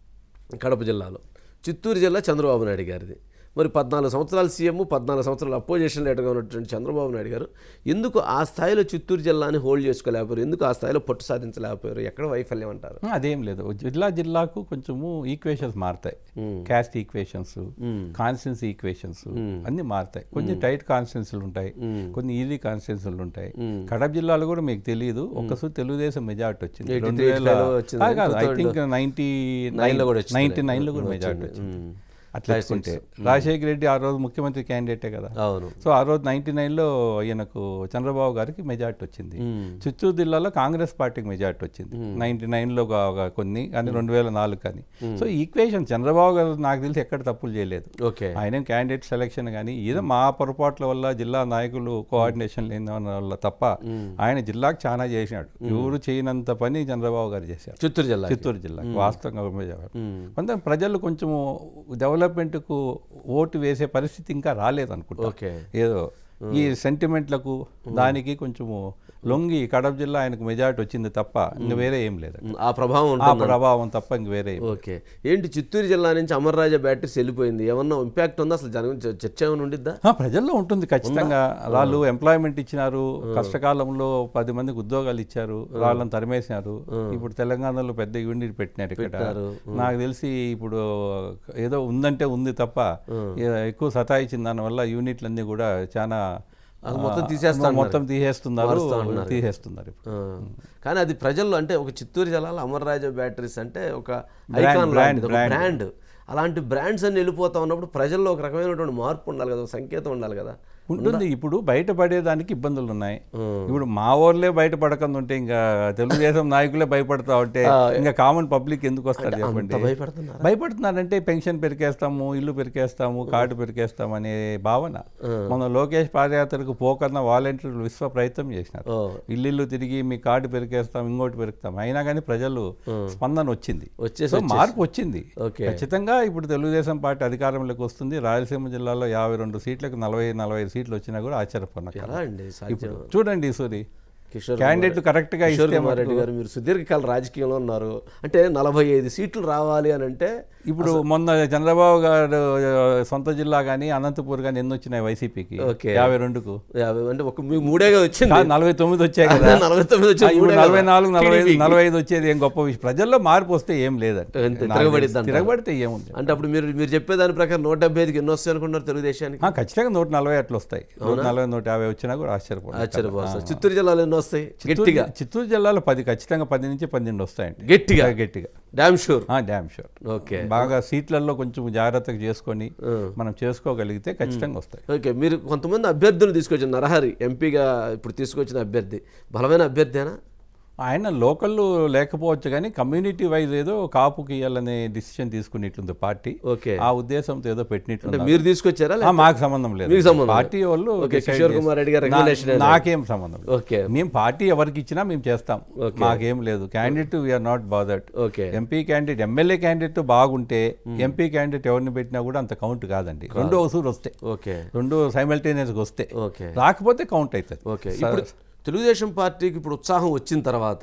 కడప జిల్లాలో చిత్తూరు జిల్లా చంద్రబాబు నాయుడు గారిది మరి పద్నాలుగు సంవత్సరాలు సీఎం పద్నాలుగు సంవత్సరాలు అపోజిషన్ లీడర్గా ఉన్నటువంటి చంద్రబాబు నాయుడు గారు ఎందుకు ఆ స్థాయిలో చిత్తూరు జిల్లాని హోల్డ్ చేసుకోలేకపోయారు ఎందుకు ఆ స్థాయిలో పట్టు సాధించలేకపోయారు ఎక్కడ వైఫల్యం అంటారు అదేం లేదు జిల్లా జిల్లాకు కొంచెము ఈక్వేషన్స్ మారుతాయి క్యాస్ట్ ఈక్వేషన్స్ కాన్స్టెన్సీ ఈక్వేషన్స్ అన్ని మారుతాయి కొన్ని టైట్ కాన్స్టెన్సీలు ఉంటాయి కొన్ని ఈజీ కాన్స్టెన్సీలు ఉంటాయి కడప జిల్లాలో కూడా మీకు తెలియదు ఒక్కసారి తెలుగుదేశం మెజార్టీ వచ్చింది 83 రెండు వేల లో వచ్చింది. ఆ, కాదు ఐ థింక్ నైన్టీ Nine లో కూడా వచ్చింది. నైన్టీ నైన్లో కూడా మెజార్టీ వచ్చింది అట్లా తీసుకుంటే రాజశేఖర రెడ్డి ఆ రోజు ముఖ్యమంత్రి క్యాండిడేటే కదా అవును సో ఆ రోజు నైన్టీ నైన్లో ఈయనకు చంద్రబాబు గారికి మెజార్టీ వచ్చింది చిత్తూరు జిల్లాలో కాంగ్రెస్ పార్టీకి మెజార్టీ వచ్చింది నైన్టీ నైన్లో కొన్ని కానీ రెండు వేల నాలుగు కానీ సో ఈక్వేషన్ చంద్రబాబు గారు నాకు తెలిసి ఎక్కడ తప్పులు చేయలేదు ఓకే ఆయన క్యాండిడేట్ సెలక్షన్ కానీ ఏదో మా పొరపాట్ల వల్ల జిల్లా నాయకులు కోఆర్డినేషన్ లేని వల్ల తప్ప ఆయన జిల్లాకు చాలా చేసినాడు ఎవరు చేయనంత పని చంద్రబాబు గారు చేశారు చిత్తూరు జిల్లా చిత్తూరు జిల్లాకి వాస్తవంగా చెప్పారు. కొంత ప్రజలు కొంచెము డెవలప్మెంట్కు ఓటు వేసే పరిస్థితి ఇంకా రాలేదు అనుకుంటా ఓకే ఏదో ఈ సెంటిమెంట్లకు దానికి కొంచెము లొంగి కడప జిల్లా ఆయనకు మెజారిటీ వచ్చింది తప్ప ఇంక వేరే ఏం లేదు ఆ ప్రభావం ఆ ఉంటుంది ప్రభావం తప్ప ఇంక వేరే ఏం ఓకే ఏంటి చిత్తూరు జిల్లా నుంచి అమర్రాజా బ్యాటరీస్ వెళ్ళిపోయింది ఏమన్నా ఇంపాక్ట్ ఉందా అసలు జన చర్చ ఏమైనా ఉండిద్దా ఆ, ప్రజల్లో ఉంటుంది ఖచ్చితంగా వాళ్ళు ఎంప్లాయ్మెంట్ ఇచ్చినారు కష్టకాలంలో పది మందికి ఉద్యోగాలు ఇచ్చారు వాళ్ళని తరిమేసినారు ఇప్పుడు తెలంగాణలో పెద్ద యూనిట్ పెట్టినారు ఇక్కడ నాకు తెలిసి ఇప్పుడు ఏదో ఉందంటే ఉంది తప్ప ఏ- ఎక్కువ సతాయించిన దానివల్ల యూనిట్లన్నీ కూడా చాలా అది మొత్తం తీసేస్తా ఆ, మొత్తం తీసేస్తున్నారు తీసేస్తున్నారు ఇప్పుడు. ఆ. కానీ అది ప్రజల్లో అంటే ఒక చిత్తూరు జిల్లాలో అమర్రాజా బ్యాటరీస్ అంటే ఒక Brand, ఐకాన్ brand, లాంటిది ఒక brand. బ్రాండ్ అలాంటి బ్రాండ్స్ అన్ని వెళ్ళిపోతా ఉన్నప్పుడు ప్రజల్లో ఒక రకమైనటువంటి మార్పు ఉండాలి కదా ఒక సంకేతం ఉండాలి కదా ఉంటుంది ఇప్పుడు బయటపడేదానికి ఇబ్బందులు ఉన్నాయి ఇప్పుడు మా ఊర్లే బయటపడకుండా ఉంటే ఇంకా తెలుగుదేశం నాయకులే భయపడతా ఉంటే ఇంకా కామన్ పబ్లిక్ ఎందుకు వస్తారు చెప్పండి భయపడుతున్నారు భయపడుతున్నారంటే పెన్షన్ పెరికేస్తాము ఇల్లు పెరికేస్తాము కార్డు పెరికేస్తాము అనే భావన మన లోకేష్ పాదయాత్రకు పోకన్నా వాలంటీర్లు విశ్వ ప్రయత్నం చేసినారు ఓ ఇల్లు తిరిగి మీ కార్డు పెరికేస్తాం ఇంకోటి పెరుకుతాం అయినా కానీ ప్రజలు స్పందన వచ్చింది వచ్చేసి సో మార్పు వచ్చింది ఓకే ఖచ్చితంగా ఇప్పుడు తెలుగుదేశం పార్టీ అధికారంలోకి వస్తుంది రాయలసీమ జిల్లాలో యాభై రెండు సీట్లకు నలభై నలభై ఐదు సీట్లు వచ్చినా కూడా ఆశ్చర్యపడిన ఎలా అండి సాధ్యం చూడండి సూరి కిషోర్ క్యాండిడేట్లు కరెక్ట్గా కిషోర్ ఇస్తే కుమార్ రెడ్డి గారు మీరు సుదీర్ఘకాల రాజకీయంలో ఉన్నారు అంటే నలభై ఐదు సీట్లు రావాలి అని అంటే ఇప్పుడు మొన్న చంద్రబాబు గారు ఆ, సొంత జిల్లా కానీ అనంతపూర్ కానీ ఎన్ని వచ్చినాయి వైసీపీకి ఓకే. యాభై రెండుకు యాభై అంటే ఒక మీ మూడేగా వచ్చింది కాదు, నలభై తొమ్మిది వచ్చాయి కదా నలభై తొమ్మిది ఆ, వచ్చి ఇప్పుడు మూడే నలభై కదా. నాలుగు నలభై ఐదు TDP కి. నలభై ఐదు వచ్చేది ఏం గొప్ప విషయం ప్రజల్లో మార్పు వస్తే ఏం లేదండి అంతే, నాకు తిరగబడిద్ది తెలిసి. అంటారు. తిరగబడితే ఏముంది అంటే అప్పుడు మీరు మీరు చెప్పేదాని ప్రకారం నూట డెబ్బై ఐదుకి ఎన్ని వస్తాయి అనుకుంటున్నారు తెలుగుదేశానికి ఆ, ఖచ్చితంగా నూట నలభై అట్లా వస్తాయి నూట నలభై నూట యాభై వచ్చినా కూడా ఆశ్చర్యపోతుంది ఆశ్చర్యపోస్తారు చిత్తూరు జిల్లాలో ఎన్ని వస్తాయి గట్టిగా చిత్తూరు జిల్లాలో పది ఖచ్చితంగా పది నుంచి పన్నెండు వస్తాయండి గట్టిగా గట్టిగా damn sure damn sure okay బాగా సీట్లలో కొంచెం జాగ్రత్తగా చేసుకొని మనం చేసుకోగలిగితే ఖచ్చితంగా వస్తాయి ఓకే మీరు కొంతమంది అభ్యర్థులు తీసుకొచ్చిన నరహరి ఎంపీగా ఇప్పుడు తీసుకొచ్చిన అభ్యర్థి బలమైన అభ్యర్థేనా ఆయన లోకల్ లేకపోవచ్చు కానీ కమ్యూనిటీ వైజ్ ఏదో కాపుకి ఇవ్వాలనే డిసిషన్ తీసుకునేట్లుంది పార్టీ ఓకే ఆ ఉద్దేశంతో ఏదో పెట్టినట్లు అంటే మీరు తీసుకొచ్చారా ఆ, మాకు సంబంధం లేదు మీకు సంబంధం పార్టీ వాళ్ళు ఓకే decide కిషోర్ కుమార్ రెడ్డి గారు నా- రెగ్యులేషన్ నాకేం సంబంధం లేదు ఓకే మేము పార్టీ ఎవరికి ఇచ్చినా మేము చేస్తాం మాకేం లేదు candidate we're not bothered okay MP candidate MLA candidate బాగుంటే ఎంపీ క్యాండిడేట్ ఎవరిని పెట్టినా కూడా అంత కౌంట్ కాదండి రెండు వసూలు వస్తాయి ఓకే రెండు సైమల్టేనియస్గా వస్తే ఓకే రాకపోతే కౌంట్ అవుతుంది ఓకే ఇప్పుడు తెలుగుదేశం పార్టీకి ఇప్పుడు ఉత్సాహం వచ్చిన తర్వాత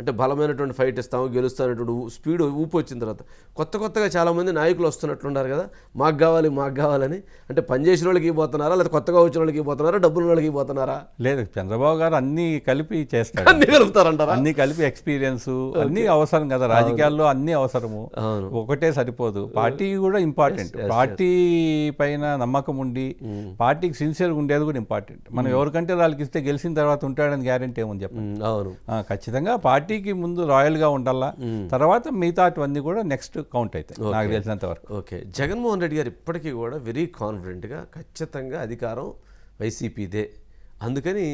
అంటే బలమైనటువంటి ఫైట్ ఇస్తాము గెలుస్తానటువంటి స్పీడ్ ఊపు వచ్చిన తర్వాత కొత్త కొత్తగా చాలామంది నాయకులు వస్తున్నట్లున్నారు కదా మాకు కావాలి మాకు కావాలని అంటే పనిచేసిన వాళ్ళకి ఇవ్వబోతున్నారా లేదా కొత్తగా వచ్చిన వాళ్ళకి ఇవ్వబోతున్నారా డబ్బులు వాళ్ళకి ఇవ్వబోతున్నారా లేదు చంద్రబాబు గారు అన్నీ కలిపి చేస్తాడు అన్ని కలుపుతారంటారా అన్ని కలిపి ఎక్స్పీరియన్స్ అన్ని అవసరం కదా రాజకీయాల్లో అన్ని అవసరము అవును ఒకటే సరిపోదు పార్టీ కూడా ఇంపార్టెంట్ పార్టీ పైన నమ్మకం ఉండి పార్టీకి సిన్సియర్గా ఉండేది కూడా ఇంపార్టెంట్ మనం ఎవరికంటే వాళ్ళకి ఇస్తే గెలిచిన తర్వాత ఉంటాడని గ్యారంటీ ఏముంది చెప్పండి ఉమ్, అవును ఆ, ఖచ్చితంగా పార్టీకి ముందు రాయల్గా ఉండాలా తర్వాత మిగతా అటువన్నీ కూడా నెక్స్ట్ కౌంట్ అవుతాయి నాకు తెలిసినంత వరకు ఓకే జగన్మోహన్ రెడ్డి గారు ఇప్పటికీ కూడా వెరీ కాన్ఫిడెంట్గా ఖచ్చితంగా అధికారం వైసీపీదే అందుకని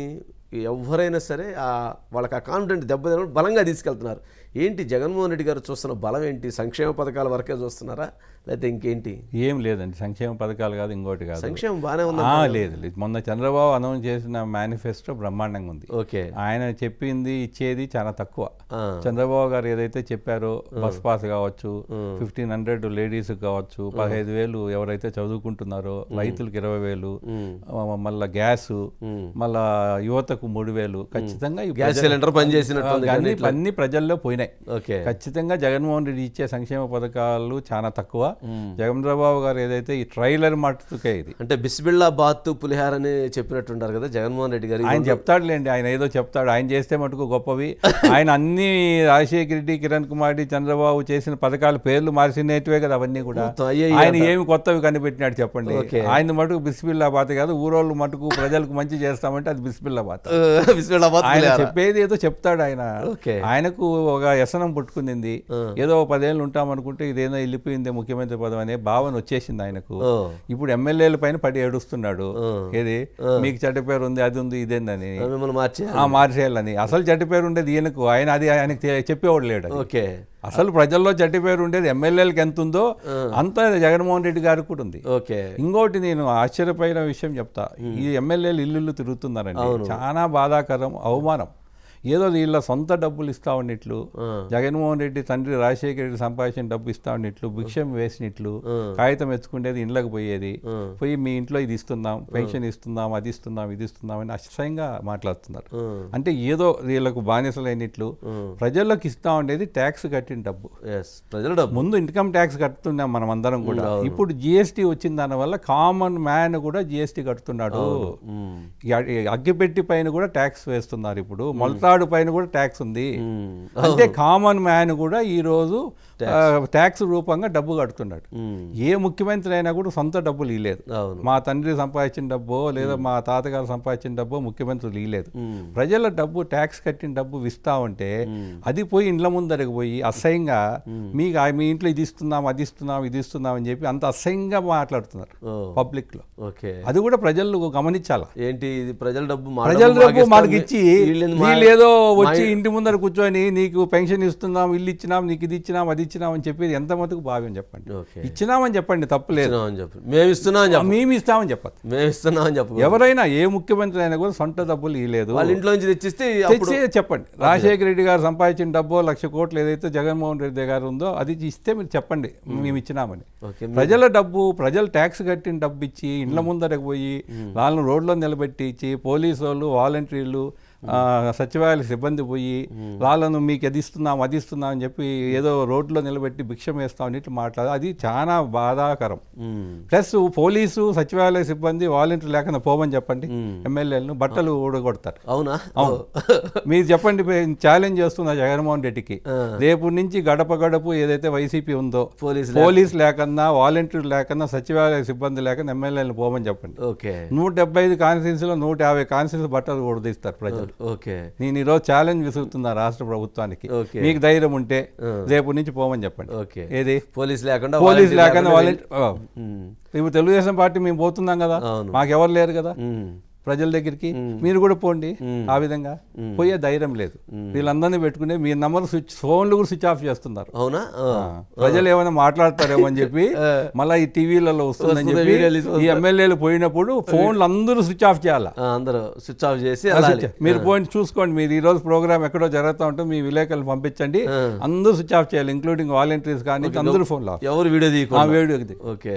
ఎవరైనా సరే ఆ వాళ్ళకి ఆ కాన్ఫిడెంట్ దెబ్బతిన బలంగా తీసుకెళ్తున్నారు ఏంటి జగన్మోహన్ రెడ్డి గారు చూస్తున్న బలం ఏంటి సంక్షేమ పథకాల వరకే చూస్తున్నారా లేకపోతే ఇంకేంటి ఏం లేదండి సంక్షేమ పథకాలు కాదు ఇంకోటి కాదు సంక్షేమం బాగానే ఉంది ఆ, లేదు లేదు మొన్న చంద్రబాబు అనౌన్స్ చేసిన మేనిఫెస్టో బ్రహ్మాండంగా ఉంది ఓకే ఆయన చెప్పింది ఇచ్చేది చాలా తక్కువ ఆ, చంద్రబాబు గారు ఏదైతే చెప్పారో బస్ పాస్ కావచ్చు ఫిఫ్టీన్ హండ్రెడ్ లేడీస్ కావచ్చు పదహైదు వేలు ఎవరైతే చదువుకుంటున్నారో రైతులకు ఇరవై వేలు ఉమ్, ఆ, మళ్ళా గ్యాస్ ఉమ్. మళ్ళా యువతకు మూడు వేలు ఖచ్చితంగా ఈ గ్యాస్ సిలిండర్ పనిచేసినట్టు ఉంది అన్ని అన్ని ప్రజల్లో పోయినాయి ఓకే ఖచ్చితంగా జగన్మోహన్ రెడ్డి ఇచ్చే సంక్షేమ పథకాలు చాలా తక్కువ జగన్బాబు గారు ఏదైతే ఈ ట్రైలర్ మట్టుకే ఇది అంటే బిస్బిల్లా బాత్ పులిహార అని చెప్పినట్టుంటారు కదా జగన్మోహన్ రెడ్డి గారు ఆయన చెప్తాడులేండి ఆయన ఏదో చెప్తాడు ఆయన చేస్తే మటుకు గొప్పవి ఆయన అన్ని రాజశేఖర రెడ్డి కిరణ్ కుమార్ రెడ్డి చంద్రబాబు చేసిన పథకాల పేర్లు మార్చినట్టువే కదా అవన్నీ కూడా మొత్తం అయ్యాయి ఆయన ఏమి కొత్తవి కనిపెట్టినాడు చెప్పండి ఓకే. ఆయన మటుకు బిస్మిల్లా బాత్ కాదు ఊరోళ్ళు మటుకు ప్రజలకు మంచి చేస్తామంటే అది బిస్మిల్లా బాత్ బిస్బిల్లా బాత్ ఆయన పులిహార చెప్పేది ఏదో చెప్తాడు ఆయన ఓకే. ఆయనకు ఒక వ్యసనం పుట్టుకుంది ఏదో ఒక పదేళ్ళు ఉంటాం అనుకుంటే ఇదేదో వెళ్ళిపోయింది ముఖ్యమంత్రి పదం అనే భావన వచ్చేసింది ఆయనకు ఓ ఇప్పుడు ఎమ్మెల్యేల పైన పడి ఏడుస్తున్నాడు ఆ. ఏది మీకు చెడ్డ పేరు ఉంది అది ఉంది ఇదేందని మిమ్మల్ని మార్చే ఆ మార్చేయాలని అసలు చెడ్డ పేరు ఉండేది ఈయనకు ఆయన అది ఆయనకు తె- చెప్పేవాడు లేడు అది. ఓకే అసలు ప్రజల్లో చెడ్డ పేరు ఉండేది ఎమ్మెల్యేలకు ఎంత ఉందో అంత జగన్మోహన్ రెడ్డి గారికి కూడా ఉంది ఓకే ఇంకోటి నేను ఆశ్చర్యపోయిన విషయం చెప్తా ఈ ఎమ్మెల్యేలు ఇల్లు తిరుగుతున్నారండి చాలా బాధాకరం అవమానం ఏదో వీళ్ళ సొంత డబ్బులు ఇస్తా ఉన్నట్లు జగన్మోహన్ రెడ్డి తండ్రి రాజశేఖర రెడ్డి సంపాదించిన డబ్బు ఇస్తా ఉన్నట్లు భిక్షం వేసినట్లు కాగితం ఎత్తుకుండేది ఇండ్లకు పోయేది పోయి మీ ఇంట్లో ఇది ఇస్తున్నాం పెన్షన్ ఇస్తున్నాం అది ఇస్తున్నాం ఇది ఇస్తున్నాం అని అసహ్యంగా మాట్లాడుతున్నారు అంటే ఏదో వీళ్ళకు బానిసలైనట్లు ప్రజల్లోకి ఇస్తా ఉండేది ట్యాక్స్ కట్టిన డబ్బు ఎస్ ప్రజల డబ్బు ముందు ఇన్కమ్ ట్యాక్స్ కడుతున్నాం మనం అందరం కూడా ఇప్పుడు జిఎస్టీ వచ్చిన దానివల్ల కామన్ మ్యాన్ కూడా జిఎస్టీ కడుతున్నాడు మ్మ్. ఈ అ- ఈ అగ్గిపెట్టి పైన కూడా ట్యాక్స్ వేస్తున్నారు ఇప్పుడు మొలతాడు పైన కూడా ట్యాక్స్ ఉంది మ్మ్. అంటే కామన్ మ్యాన్ కూడా ఈ రోజు ట్యాక్స్ రూపంగా డబ్బు కడుతున్నాడు మ్మ్. ఏ ముఖ్యమంత్రి అయినా కూడా సొంత డబ్బులు ఇలేదు అవును మా తండ్రి సంపాదించిన డబ్బో లేదా మా తాతగారు సంపాదించిన డబ్బో ముఖ్యమంత్రులు ఇలేదు మ్మ్. ప్రజల డబ్బు ట్యాక్స్ కట్టిన డబ్బు ఇస్తా ఉంటే అది పోయి ఇండ్ల ముందరకు పోయి అసహ్యంగా మీకు ఆ- మీ ఇంట్లో ఇది ఇస్తున్నాం అది ఇస్తున్నాం ఇది ఇస్తున్నాం అని చెప్పి అంత అసహ్యంగా మాట్లాడుతున్నారు ఓ పబ్లిక్ లో ఓకే అది కూడా ప్రజలు గమనించాలా ఏంటి ఇది ప్రజల డబ్బు మా ప్రజల డబ్బు డబ్బు మాకిస్తాం, మనకి ఇచ్చి వీళ్ళేంది మా- వీళ్ళు ఏదో వచ్చి ఇంటి ముందర కూర్చొని నీకు పెన్షన్ ఇస్తున్నాం ఇల్లు ఇచ్చినాం నీకు ఇది ఇచ్చినాం అది ఇచ్చినాం అని చెప్పేది ఎంత మటుకు భావ్యం చెప్పండి ఓకే ఇచ్చినామని చెప్పండి తప్పులేదు ఇస్తున్నాం అని చెప్పు మేము ఇస్తున్నాం అని చెప్పు మేము ఇస్తామని చెప్పదు మేము ఇస్తున్నాం అని చెప్పు ఎవరైనా ఏ ముఖ్యమంత్రి అయినా కూడా సొంత డబ్బులు ఇవ్వలేదు వాళ్ళ ఇంట్లో నుంచి తెచ్చిస్తే అప్పుడు తెచ్చి చెప్పండి రాజశేఖర రెడ్డి గారు సంపాదించిన డబ్బు లక్ష కోట్లు ఏదైతే జగన్మోహన్ రెడ్డి గారు ఉందో అది ఇస్తే మీరు చెప్పండి మేము ఇచ్చినామని ఓకే ప్రజల డబ్బు ప్రజలు ట్యాక్స్ కట్టిన డబ్బు ఇచ్చి ఇండ్ల ముందరకు పోయి వాళ్ళని రోడ్లో నిలబెట్టి ఇచ్చి పోలీసు వాళ్ళు వాలంటీర్లు ఆ, సచివాలయ సిబ్బంది పోయి వాళ్ళను మీకు అది ఇస్తున్నాం అది ఇస్తున్నాం అని చెప్పి ఏదో రోడ్లో నిలబెట్టి భిక్షం వేస్తాం అన్నిటి మాట్లాడు అది చాలా బాధాకరం మ్మ్. ప్లస్ పోలీసు సచివాలయ సిబ్బంది వాలంటీర్ లేకుండా పోమని చెప్పండి ఎమ్మెల్యేలను బట్టలు ఊడగొడతారు అవునా అవును మీరు చెప్పండి ఛాలెంజ్ చేస్తున్నా జగన్మోహన్ రెడ్డికి రేపు నుంచి గడప గడపు ఏదైతే వైసీపీ ఉందో పోలీసు పోలీస్ లేకన్నా వాలంటీర్ లేకన్నా సచివాలయ సిబ్బంది లేకన్నా ఎమ్మెల్యేలను పోమని చెప్పండి ఓకే నూట డెబ్బై ఐదు కాన్స్టిట్యూన్సీలో నూట యాభై కాన్స్టిట్యూన్సీ బట్టలు ఉడదీస్తారు ప్రజలు ఓకే నేను ఈరోజు ఛాలెంజ్ విసురుతున్నా రాష్ట్ర ప్రభుత్వానికి ఓకే. మీకు ధైర్యం ఉంటే రేపు నుంచి పోమని చెప్పండి ఓకే ఏది పోలీస్ లేకుండా పోలీస్ వాలంటీర్ లేకుండా వెళ్ళి- వాలంటీర్ మ్మ్. ఇప్పుడు తెలుగుదేశం పార్టీ మేము పోతున్నాం కదా అవును. మాకెవరు లేరు కదా మ్మ్. ప్రజల దగ్గరికి మీరు కూడా పోండి ఆ విధంగా పోయే ధైర్యం లేదు వీళ్ళందరినీ పెట్టుకునే మీ నంబర్ స్విచ్ ఫోన్లు కూడా స్విచ్ ఆఫ్ చేస్తున్నారు అవునా ఆ. ప్రజలు ఏమైనా మాట్లాడతారేమో అని చెప్పి మళ్ళీ ఈ టీవీలలో వస్తుందని వస్తుంది, చెప్పి వీడియోలు ఇస్తుంది. ఈ ఎమ్మెల్యేలు పోయినప్పుడు ఫోన్లు అందరూ స్విచ్ ఆఫ్ చేయాలా ఆ, అందరూ స్విచ్ ఆఫ్ చేసి వెళ్ళాలి మీరు పోయి చూసుకోండి మీరు ఈ రోజు ప్రోగ్రామ్ ఎక్కడో జరుగుతూ ఉంటే మీ విలేకరులు పంపించండి అందరూ స్విచ్ ఆఫ్ చేయాలి ఇంక్లూడింగ్ వాలంటీర్స్ కానీ అందరూ ఫోన్లు ఆఫ్ ఎవరు వీడియో ఆ తీయకుండా వేడికి ఓకే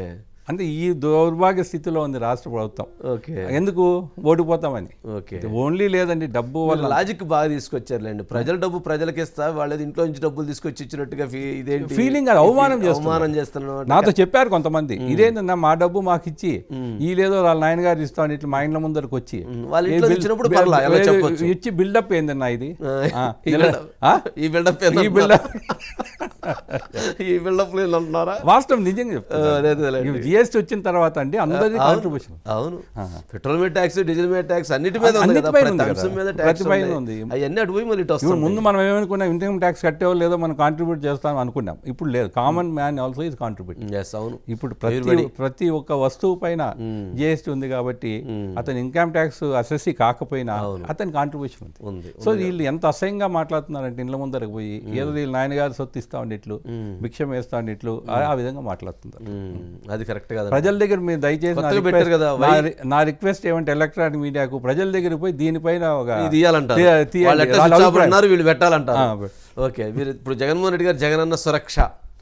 అంటే ఈ దౌర్భాగ్య స్థితిలో ఉంది రాష్ట్ర ప్రభుత్వం ఓకే ఎందుకు ఓడిపోతామని ఓకే ఓన్లీ లేదండి డబ్బు వల్ల లాజిక్ బాగా తీసుకొచ్చారులేండి ప్రజల డబ్బు ప్రజలకి ఇస్తా వాళ్ళది ఇంట్లో నుంచి డబ్బులు తీసుకొచ్చి ఇచ్చినట్టుగా ఫీ- ఇదేంటి ఫీలింగ్ అది అవమానం చేస్తున్నారు అవమానం చేస్తున్నాను నాతో చెప్పారు కొంతమంది ఇదేంటన్నా మా డబ్బు మాకు ఇచ్చి ఈ లేదో వాళ్ళ నాయనగారు ఇస్తామని ఇట్లా మా ఇంట్లో ముందరకు వచ్చి వాళ్ళ ఇంట్లో ఏ బిల్- ఇచ్చినప్పుడు బిల్- పర్లా, ఎలా బిల్- చెప్పొచ్చు. ఇచ్చి బిల్డప్ ఏందన్నా ఇది ఆ, ఈ నిల- build-up- ఆ? ఈ బిల్డప్ ఈ బిల్డప్ ఈ బిల్డప్ అంటున్నారా వాస్తవం నిజంగా అదే అదేలేండి. జిఎస్టీ వచ్చిన తర్వాత అండి అందరిది కాంట్రిబ్యూషన్ అవును పెట్రోల్ మీద ట్యాక్స్ డీజిల్ మీద ట్యాక్స్ అన్నిటి మీద ఉంది అన్నిటి కదా పైన ప్రతి ఉంది అంశం కదా. మీద ప్రతి ట్యాక్స్ పైన ఉంది. అవన్నీ అటు పోయి మళ్ళీ ఇటు ఇప్పుడు వస్తుంది ముందు మనం ఏమనుకున్నాం ఇన్కమ్ ట్యాక్స్ కట్టేవో లేదో మనం కాంట్రిబ్యూట్ చేస్తాం అనుకున్నాం ఇప్పుడు లేదు కామన్ మ్యాన్ ఆల్సో ఇది కాంట్రిబ్యూట్ ఎస్ అవును ఇప్పుడు ప్రతి ప్రతి ఒక్క వస్తువు పైన జిఎస్టీ ఉంది కాబట్టి అతని ఇన్కమ్ ట్యాక్స్ అసెస్సీ కాకపోయినా అతని కాంట్రిబ్యూషన్ ఉంది ఉంది సో వీళ్ళు ఎంత అసహ్యంగా మాట్లాడుతున్నారంటే ఇండ్ల ముందరకు పోయి ఏదో వీళ్ళు నాయనగారు సొత్తు ఇస్తా ఉండిట్లు భిక్షం వేస్తా ఉండిట్లు ఆ- ఆ విధంగా మాట్లాడుతున్నారు ఉమ్, అది కరెక్ట్ కదా ప్రజల దగ్గర మీరు దయచేసి నా కొత్తగా పెట్టారు రిక్వెస్ట్- కదా, నా రి- నా రిక్వెస్ట్ ఏమంటే ఎలక్ట్రానిక్ మీడియాకు ప్రజల దగ్గర పోయి దీనిపైన ఒక ఇది తీయాలంటారు తీ- తీయండి. వాళ్ళు ఎట్లా వాళ్ళ switch off అభిప్రాయం. అంటున్నారు వీళ్ళు పెట్టాలంటారు ఆ, పె- ఓకే మీరు ఇప్పుడు Jaganmohan Reddy garu Jagananna Suraksha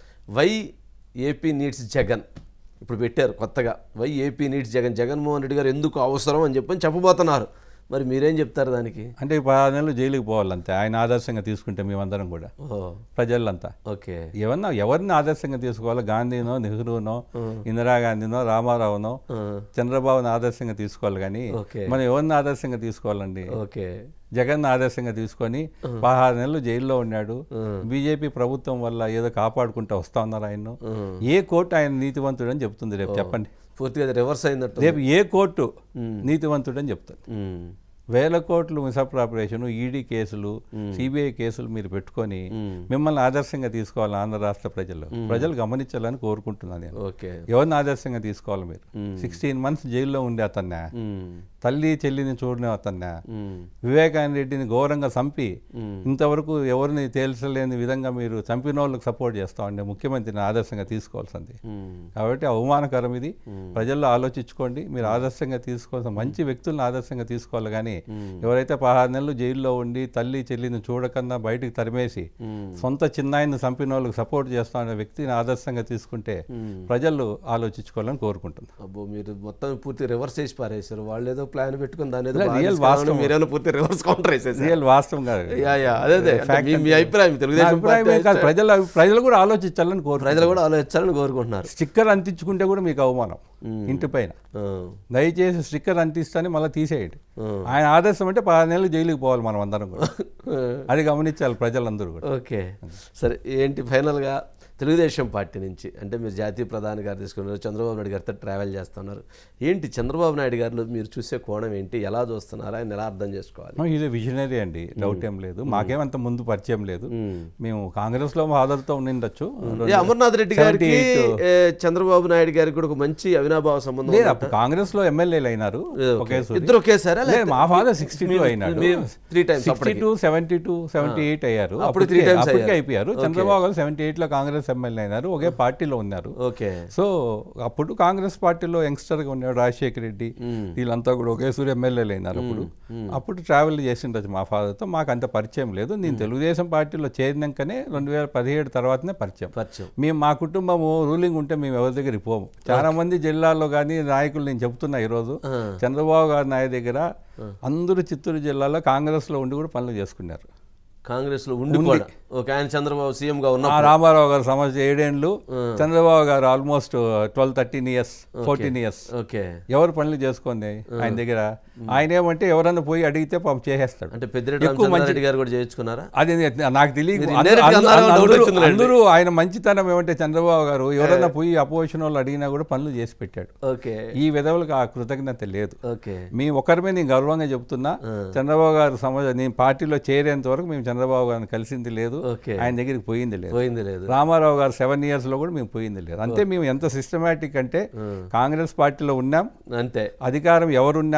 why AP needs Jagan ఇప్పుడు పెట్టారు కొత్తగా why AP needs Jagan Jaganmohan Reddy garu ఎందుకు అవసరం అని చెప్పని చెప్పబోతున్నారు మరి మీరేం చెప్తారు దానికి అంటే ఈ పదహారు నెలలు జైలుకి పోవాలంతే ఆయన ఆదర్శంగా తీసుకుంటే మేమందరం కూడా ఓ ప్రజలంతా ఓకే ఏమన్నా ఎవరిని ఆదర్శంగా తీసుకోవాలో గాంధీనో నెహ్రూనో ఇందిరాగాంధీనో రామారావునో ఆ, చంద్రబాబుని ఆదర్శంగా తీసుకోవాలి కానీ ఓకే మనం ఎవరిని ఆదర్శంగా తీసుకోవాలండి ఓకే జగన్ ఆదర్శంగా తీసుకొని పదహారు నెలలు జైల్లో ఉన్నాడు బీజేపీ ప్రభుత్వం వల్ల ఏదో కాపాడుకుంటూ వస్తా ఉన్నారు ఆయన్ను ఏ కోర్టు ఆయన నీతివంతుడు అని చెప్తుంది రేపు చెప్పండి పూర్తిగా అది రివర్స్ అయిందట్టు రేపు ఏ కోర్టు నీతివంతుడు అని చెప్తుంది ఉమ్, వేల కోట్లు మిసప్రాపరేషన్ ఈడీ కేసులు సిబిఐ కేసులు మీరు పెట్టుకొని మిమ్మల్ని ఆదర్శంగా తీసుకోవాలి ఆంధ్ర రాష్ట్ర ప్రజలు ప్రజలు గమనించాలని కోరుకుంటున్నాను నేను ఓకే ఎవరిని ఆదర్శంగా తీసుకోవాలి మీరు సిక్స్టీన్ మంత్స్ జైల్లో ఉండే అతన్నా ఉమ్, తల్లి చెల్లిని చూడని అతన్నా ఉమ్, వివేకానంద రెడ్డిని ఘోరంగా చంపి ఇంతవరకు ఎవరిని తేల్చలేని విధంగా మీరు చంపిన వాళ్ళకి సపోర్ట్ చేస్తామండి ముఖ్యమంత్రిని ఆదర్శంగా తీసుకోవాల్సింది ఉమ్, కాబట్టి అవమానకరం ఇది ప్రజల్లో ఆలోచించుకోండి మీరు ఆదర్శంగా తీసుకోవాల్సిన మంచి వ్యక్తులను ఆదర్శంగా తీసుకోవాలి కానీ ఎవరైతే పదహారు నెలలు జైల్లో ఉండి తల్లి చెల్లిని చూడకన్నా బయటికి తరిమేసి సొంత చిన్నాయిని చంపిన వాళ్ళకి సపోర్ట్ చేస్తామనే వ్యక్తిని ఆదర్శంగా తీసుకుంటే ప్రజలు ఆలోచించుకోవాలని కోరుకుంటున్నాను అబ్బో మీరు మొత్తం పూర్తి రివర్స్ చేసి పారేశారు వాళ్ళు ఏదో ప్లాన్ పెట్టుకుని దాని ఏదో ఇలా బాగా real తీసుకురావాలని వాస్తవం. మీరేమో పూర్తి రివర్స్ కౌంటర్ వేసేసారు రియల్ వాస్తవం కాదు యా యా అదే అదే అంటే మీ- మీ అభిప్రాయం నా తెలుగుదేశం అభిప్రాయం పార్టీ ఏం కాదు ప్రజలు ప్రజలు కూడా ఆలోచించాలని కోరు ప్రజలు కూడా ఆలోచించాలని కోరుకుంటున్నారు స్టిక్కర్ అంటించుకుంటే కూడా మీకు అవమానం ఇంటి పైన ఆ, దయచేసి స్టిక్కర్ అంటిస్తానే మళ్ళీ తీసేయండి ఆ. ఆయన ఆదర్శం అంటే పది నెలలు జైలుకి పోవాలి మనం అందరం కూడా అది గమనించాలి ప్రజలందరూ కూడా ఓకే సరే ఏంటి ఫైనల్గా తెలుగుదేశం పార్టీ నుంచి అంటే మీరు జాతీయ ప్రధాని గారు తీసుకున్నారు చంద్రబాబు నాయుడు గారితో ట్రావెల్ చేస్తున్నారు ఏంటి చంద్రబాబు నాయుడు గారిలో మీరు చూసే కోణం ఏంటి ఎలా చూస్తున్నారు ఆయన ఎలా అర్థం చేసుకోవాలి ఇది విజనరీ అండి డౌట్ ఏం లేదు మాకేమంత ముందు పరిచయం లేదు మ్మ్. మేము కాంగ్రెస్ లో ఫాదర్తో ఉండిండొచ్చు ఏ, అమర్నాథ్ రెడ్డి గారికి ఏ, చంద్రబాబు నాయుడు గారికి కూడా ఒక మంచి అవినాభావ సంబంధం లేదు అప్పుడు కాంగ్రెస్ లో ఎమ్మెల్యేలు అయినారు ఒకే సూరి. ఇద్దరు ఒకేసారా లేదు, మా ఫాదర్ సిక్స్టీ టూ అయినాడు three times sixty two seventy two seventy eight అయ్యారు అప్పుడు అప్పటికే- three times అప్పటికే అయ్యారు. అయిపోయారు చంద్రబాబు గారు సెవెంటీ ఎయిట్ లో కాంగ్రెస్ ఎమ్మెల్యే అయినారు ఒకే పార్టీలో ఉన్నారు ఓకే సో అప్పుడు కాంగ్రెస్ పార్టీలో యంగ్స్టర్గా ఉన్నాడు రాజశేఖర్ రెడ్డి వీళ్ళంతా కూడా ఒకేసారి ఎమ్మెల్యేలు అయినారు అప్పుడు అప్పుడు ట్రావెల్ చేసిండొచ్చు మా ఫాదర్తో మాకు అంత పరిచయం లేదు నేను తెలుగుదేశం పార్టీలో చేరినాకనే రెండు వేల పదిహేడు తర్వాతనే పరిచయం పరిచయం మేము మా కుటుంబము రూలింగ్ ఉంటే మేము ఎవరి దగ్గరికి పోము చాలా మంది జిల్లాల్లో కానీ నాయకులు నేను చెప్తున్నా ఈరోజు చంద్రబాబు గారి నాయ దగ్గర అందరూ చిత్తూరు జిల్లాలో కాంగ్రెస్లో ఉండి కూడా పనులు చేసుకున్నారు కాంగ్రెస్ లో ఉండి కూడా ఓకే ఆయన చంద్రబాబు సీఎం గా ఉన్న ఆ రామారావు గారు సమస్య ఏడేండ్లు Chandrababu garu almost twelve thirteen years fourteen years okay ఎవరు పనులు చేసుకోండి ఆయన దగ్గర ఆయన ఏమంటే ఎవరన్నా పోయి అడిగితే పాపం చేసేస్తాడు అంటే పెద్దిరెడ్డి రామచంద్రారెడ్డి గారు కూడా చేయించుకున్నారా అది నే- నాకు తెలియదు మీరు అందరూ- indirect గా అన్నారో అందరూ- doubt వచ్చిందిలేండి. అందరూ ఆయన మంచితనం ఏమంటే చంద్రబాబు గారు ఎవరన్నా పోయి అపోజిషన్ వాళ్ళు అడిగినా కూడా పనులు చేసి పెట్టాడు ఓకే ఈ విధవులకు ఆ కృతజ్ఞత లేదు ఓకే మీ ఒకరిమే నేను గర్వంగా చెప్తున్నా చంద్రబాబు గారు సమాజ నేను పార్టీలో చేరేంత వరకు మేము చంద్రబాబు గారిని కలిసింది లేదు ఓకే ఆయన దగ్గరికి పోయింది లేదు పోయింది లేదు రామారావు గారు సెవెన్ ఇయర్స్ లో కూడా మేము పోయింది లేదు అంతే మేము ఎంత సిస్టమేటిక్ అంటే కాంగ్రెస్ పార్టీలో ఉన్నాం అంతే అధికారం ఎవరున్నా కూడా దే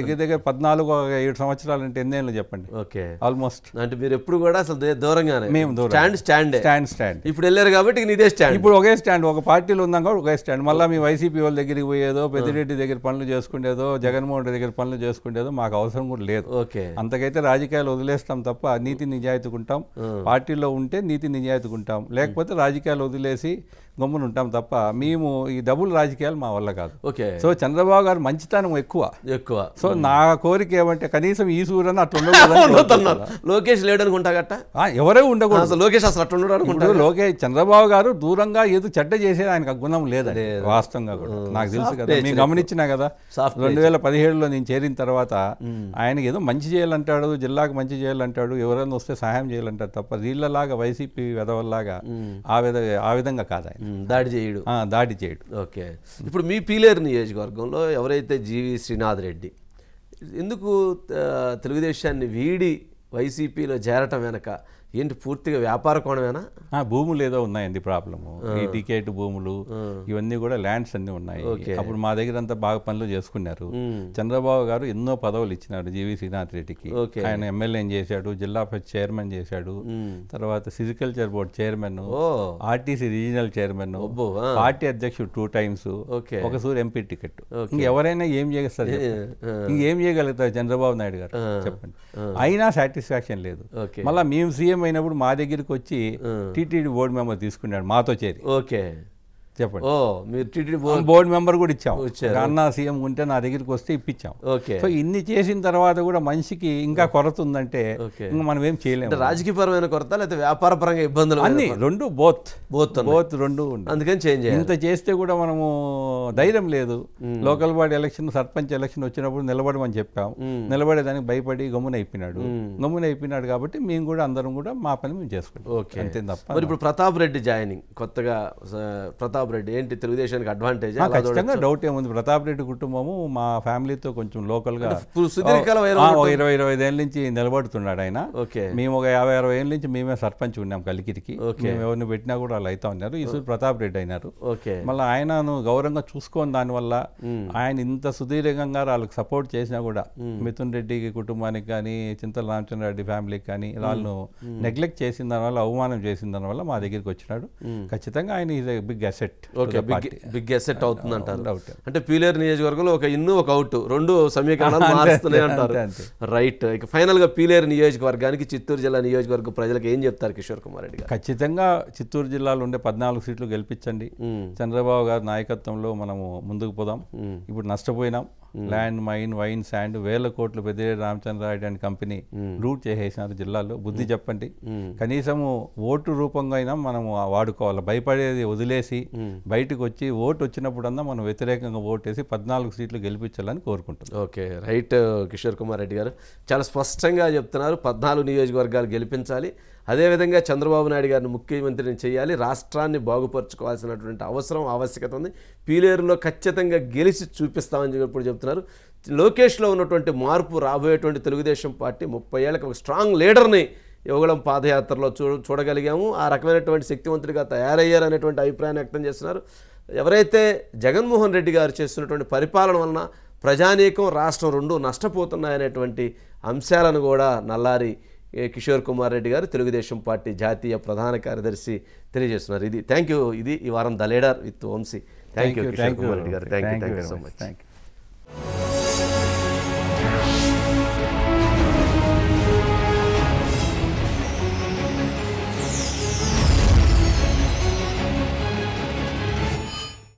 దగ్గర దగ్గర పద్నాలుగు ఒక ఏడు సంవత్సరాలు అంటే ఎన్నేళ్ళు చెప్పండి ఓకే ఆల్మోస్ట్ అంటే మీరు ఎప్పుడు కూడా అసలు దే- దూరంగానే మేము దూరం. స్టాండ్ స్టాండే స్టాండ్ స్టాండ్ ఇప్పుడు వెళ్ళారు కాబట్టి ఇక నీదే స్టాండ్ ఇప్పుడు ఒకే స్టాండ్ ఒక పార్టీలో ఉన్నాం కూడా ఒకే స్టాండ్ మళ్ళీ మీ వైసీపీ వాళ్ళ దగ్గరికి పోయేదో పెద్దిరెడ్డి దగ్గర పనులు చేసుకునేదో జగన్మోహన్ రెడ్డి దగ్గర పనులు చేసుకునేదో మాకు అవసరం కూడా లేదు ఓకే అంతకైతే రాజకీయాలు వదిలేస్తాం తప్ప నీతి నిజాయితీకుంటాం పార్టీలో ఉంటే నీతి నిజాయితీకుంటాం లేకపోతే రాజకీయాలు వదిలేసి గమ్మున ఉంటాం తప్ప మేము ఈ డబుల్ రాజకీయాలు మా వల్ల కాదు ఓకే సో చంద్రబాబు గారు మంచితనం ఎక్కువ ఎక్కువ సో నా కోరిక ఏమంటే కనీసం ఈ సూర్యన అట్లా ఉండకూడదని ఉండొద్దన్నారు. లోకేష్ లేడు అనుకుంటా గట్ట ఆ, ఎవరే ఉండకూడదు అసలు లోకేష్ అసలు అట్లా ఉండడు అనుకుంటా ఇప్పుడు లోకేష్ చంద్రబాబు గారు దూరంగా ఏదో చెడ్డ చేసేది ఆయనకు ఆ గుణం లేదండి వాస్తవంగా కూడా నాకు తెలుసు కదా మేము గమనించినా కదా Soft రెండు వేల పదిహేడులో నేను చేరిన తర్వాత ఆయనకి ఏదో మంచి చేయాలంటాడు జిల్లాకు మంచి చేయాలంటాడు ఎవరైనా వస్తే సహాయం చేయాలంటాడు తప్ప వీళ్ళలాగా వైసీపీ వెధవల్లాగా ఆ విధ ఆ విధంగా కాదు ఆయన ఉమ్, దాడి చేయడు ఆ, దాడి చేయడు ఓకే ఇప్పుడు మీ పీలేరు నియోజకవర్గంలో ఎవరైతే జీవి శ్రీనాథ్ రెడ్డి ఎందుకు ఆ, తెలుగుదేశాన్ని వీడి వైసీపీలో చేరటం వెనక ఏంటి పూర్తిగా వ్యాపార కోణమేనా ఆ, భూములు ఏదో ఉన్నాయండి ప్రాబ్లము ఈ టికెట్ భూములు ఇవన్నీ కూడా ల్యాండ్స్ అన్ని ఉన్నాయి అప్పుడు మా దగ్గర అంతా బాగా పనులు చేసుకున్నారు చంద్రబాబు గారు ఎన్నో పదవులు ఇచ్చినారు జీవి శ్రీనాథ్ రెడ్డికి ఓకే. ఆయన ఎమ్మెల్యే చేశాడు జిల్లా పరిషత్ చైర్మన్ చేశాడు తర్వాత సిరికల్చర్ బోర్డ్ చైర్మన్ ఓ ఆర్టీసీ రీజనల్ చైర్మన్ అబ్బో ఆ, పార్టీ అధ్యక్షుడు టూ టైమ్స్ ఓకే ఒకసారి ఎంపీ టికెట్ ఇంకెవరైనా ఏం చేస్తారు చెప్పండి? ఇంకేం చేయగలుగుతారు చంద్రబాబు నాయుడు గారు చెప్పండి అయినా సాటిస్ఫాక్షన్ లేదు ఓకే మళ్ళీ మేము సీఎం అయినప్పుడు మా దగ్గరికి వచ్చి టీటీడీ బోర్డు మెంబర్ తీసుకున్నాడు మాతో చేరి ఓకే చెప్పండి ఓ మీరు టీటీడీ బోర్డు మెంబర్ కూడా ఇచ్చాం ఇచ్చారు. అన్న సీఎం ఉంటే నా దగ్గరికి వస్తే ఇప్పించాం ఓకే సో ఇన్ని చేసిన తర్వాత కూడా మనిషికి ఇంకా కొరత ఉందంటే ఓకే. ఇంకా మనం ఏం చేయలేము అంటే రాజకీయపరమైన కొరత లేకపోతే వ్యాపారపరంగా ఇబ్బందులు అన్ని రెండు బోత్ బోత్ బోత్ రెండు ఉన్నాయి అందుకని చేంజ్ చేయాలి ఇంత చేస్తే కూడా మనము ధైర్యం లేదు local body election sarpanch election వచ్చినప్పుడు నిలబడమని చెప్పాం నిలబడేదానికి భయపడి గమ్మున అయిపోయినాడు గమ్మున అయిపోయినాడు కాబట్టి మేము కూడా అందరం కూడా మా పని మేము చేసుకుంటాం ఓకే అంతే తప్ప మరి ఇప్పుడు ప్రతాప్ రెడ్డి జాయినింగ్ కొత్తగా స- ప్రతాప్ రెడ్డి ఏంటి తెలుగుదేశానికి అడ్వాంటేజ్ ఆ, ఖచ్చితంగా డౌట్ ఏముంది ప్రతాప్ రెడ్డి కుటుంబము మా ఫ్యామిలీతో కొంచెం లోకల్ గా సుదీర్ఘకాలం వైరం ఆ, ఒక ఇరవై ఇరవై ఐదేళ్ళ నుంచి నిలబడుతున్నాడు ఆయన ఓకే మేము ఒక యాభై అరవై ఏళ్ళ నుంచి మేమే సర్పంచ్ ఉన్నాం కలికిరికి మేము ఎవరిని పెట్టినా కూడా వాళ్ళు అవుతా ఉన్నారు ఈశ్వర్ ప్రతాప్ రెడ్డి అయినారు ఓకే మళ్ళీ ఆయనను గౌరవంగా చూసుకోని దానివల్ల ఆయన ఇంత సుదీర్ఘంగా వాళ్ళకి సపోర్ట్ చేసినా కూడా మిథున్ రెడ్డికి కుటుంబానికి కానీ చింతల రామచంద్ర రెడ్డి ఫ్యామిలీకి కానీ వాళ్ళను నెగ్లెక్ట్ చేసిన దానివల్ల అవమానం చేసిన దానివల్ల మా దగ్గరికి వచ్చినాడు ఖచ్చితంగా ఆయన is big asset okay big big asset అవుతుంది అంటారు డౌట్ అంటే పీలేరు నియోజకవర్గంలో ఒక ఇన్ను ఒక అవుట్ రెండు సమీకరణాలు మారుస్తున్నాయి అంటారు అంతే, రైట్ ఇక ఫైనల్ గా పీలేరు నియోజకవర్గానికి చిత్తూరు జిల్లా నియోజకవర్గ ప్రజలకు ఏం చెప్తారు కిషోర్ కుమార్ రెడ్డి గారు ఖచ్చితంగా చిత్తూరు జిల్లాలో ఉండే పద్నాలుగు సీట్లు గెలిపించండి చంద్రబాబు గారి నాయకత్వంలో మనము ముందుకు పోదాం ఇప్పుడు నష్టపోయినాం ల్యాండ్ మైన్ వైన్ శాండ్ వేల కోట్లు Peddireddy Ramachandra Reddy and company loot చేసేసినారు జిల్లాలో బుద్ధి చెప్పండి కనీసము ఓటు రూపంగా అయినా మనము వాడుకోవాలి భయపడేది వదిలేసి బయటకు వచ్చి ఓటు వచ్చినప్పుడన్నా మనం వ్యతిరేకంగా ఓటేసి పద్నాలుగు సీట్లు గెలిపించాలని కోరుకుంటున్నాం ఓకే రైట్ కిషోర్ కుమార్ రెడ్డి గారు చాలా స్పష్టంగా చెప్తున్నారు పద్నాలుగు నియోజకవర్గాలు గెలిపించాలి అదేవిధంగా చంద్రబాబు నాయుడు గారిని ముఖ్యమంత్రిని చేయాలి రాష్ట్రాన్ని బాగుపరచుకోవాల్సినటువంటి అవసరం ఆవశ్యకత ఉంది పీలేరులో ఖచ్చితంగా గెలిచి చూపిస్తామని చెప్పి ఇప్పుడు చెప్తున్నారు లోకేష్లో ఉన్నటువంటి మార్పు రాబోయేటువంటి తెలుగుదేశం పార్టీ ముప్పై ఏళ్ళకి ఒక స్ట్రాంగ్ లీడర్ని యువగళం పాదయాత్రలో చూ చూడగలిగాము ఆ రకమైనటువంటి శక్తివంతుడిగా తయారయ్యారు అనేటువంటి అభిప్రాయాన్ని వ్యక్తం చేస్తున్నారు ఎవరైతే జగన్మోహన్ రెడ్డి గారు చేస్తున్నటువంటి పరిపాలన వలన ప్రజానీకం రాష్ట్రం రెండు నష్టపోతున్నాయనేటువంటి అంశాలను కూడా నల్లారి ఏ, కిషోర్ కుమార్ రెడ్డి గారు తెలుగుదేశం పార్టీ జాతీయ ప్రధాన కార్యదర్శి తెలియజేస్తున్నారు ఇది థ్యాంక్ యూ ఇది ఈ వారం the leader with Vamshi thank you Kishore Kumar Reddy garu thank you thank you so much thank you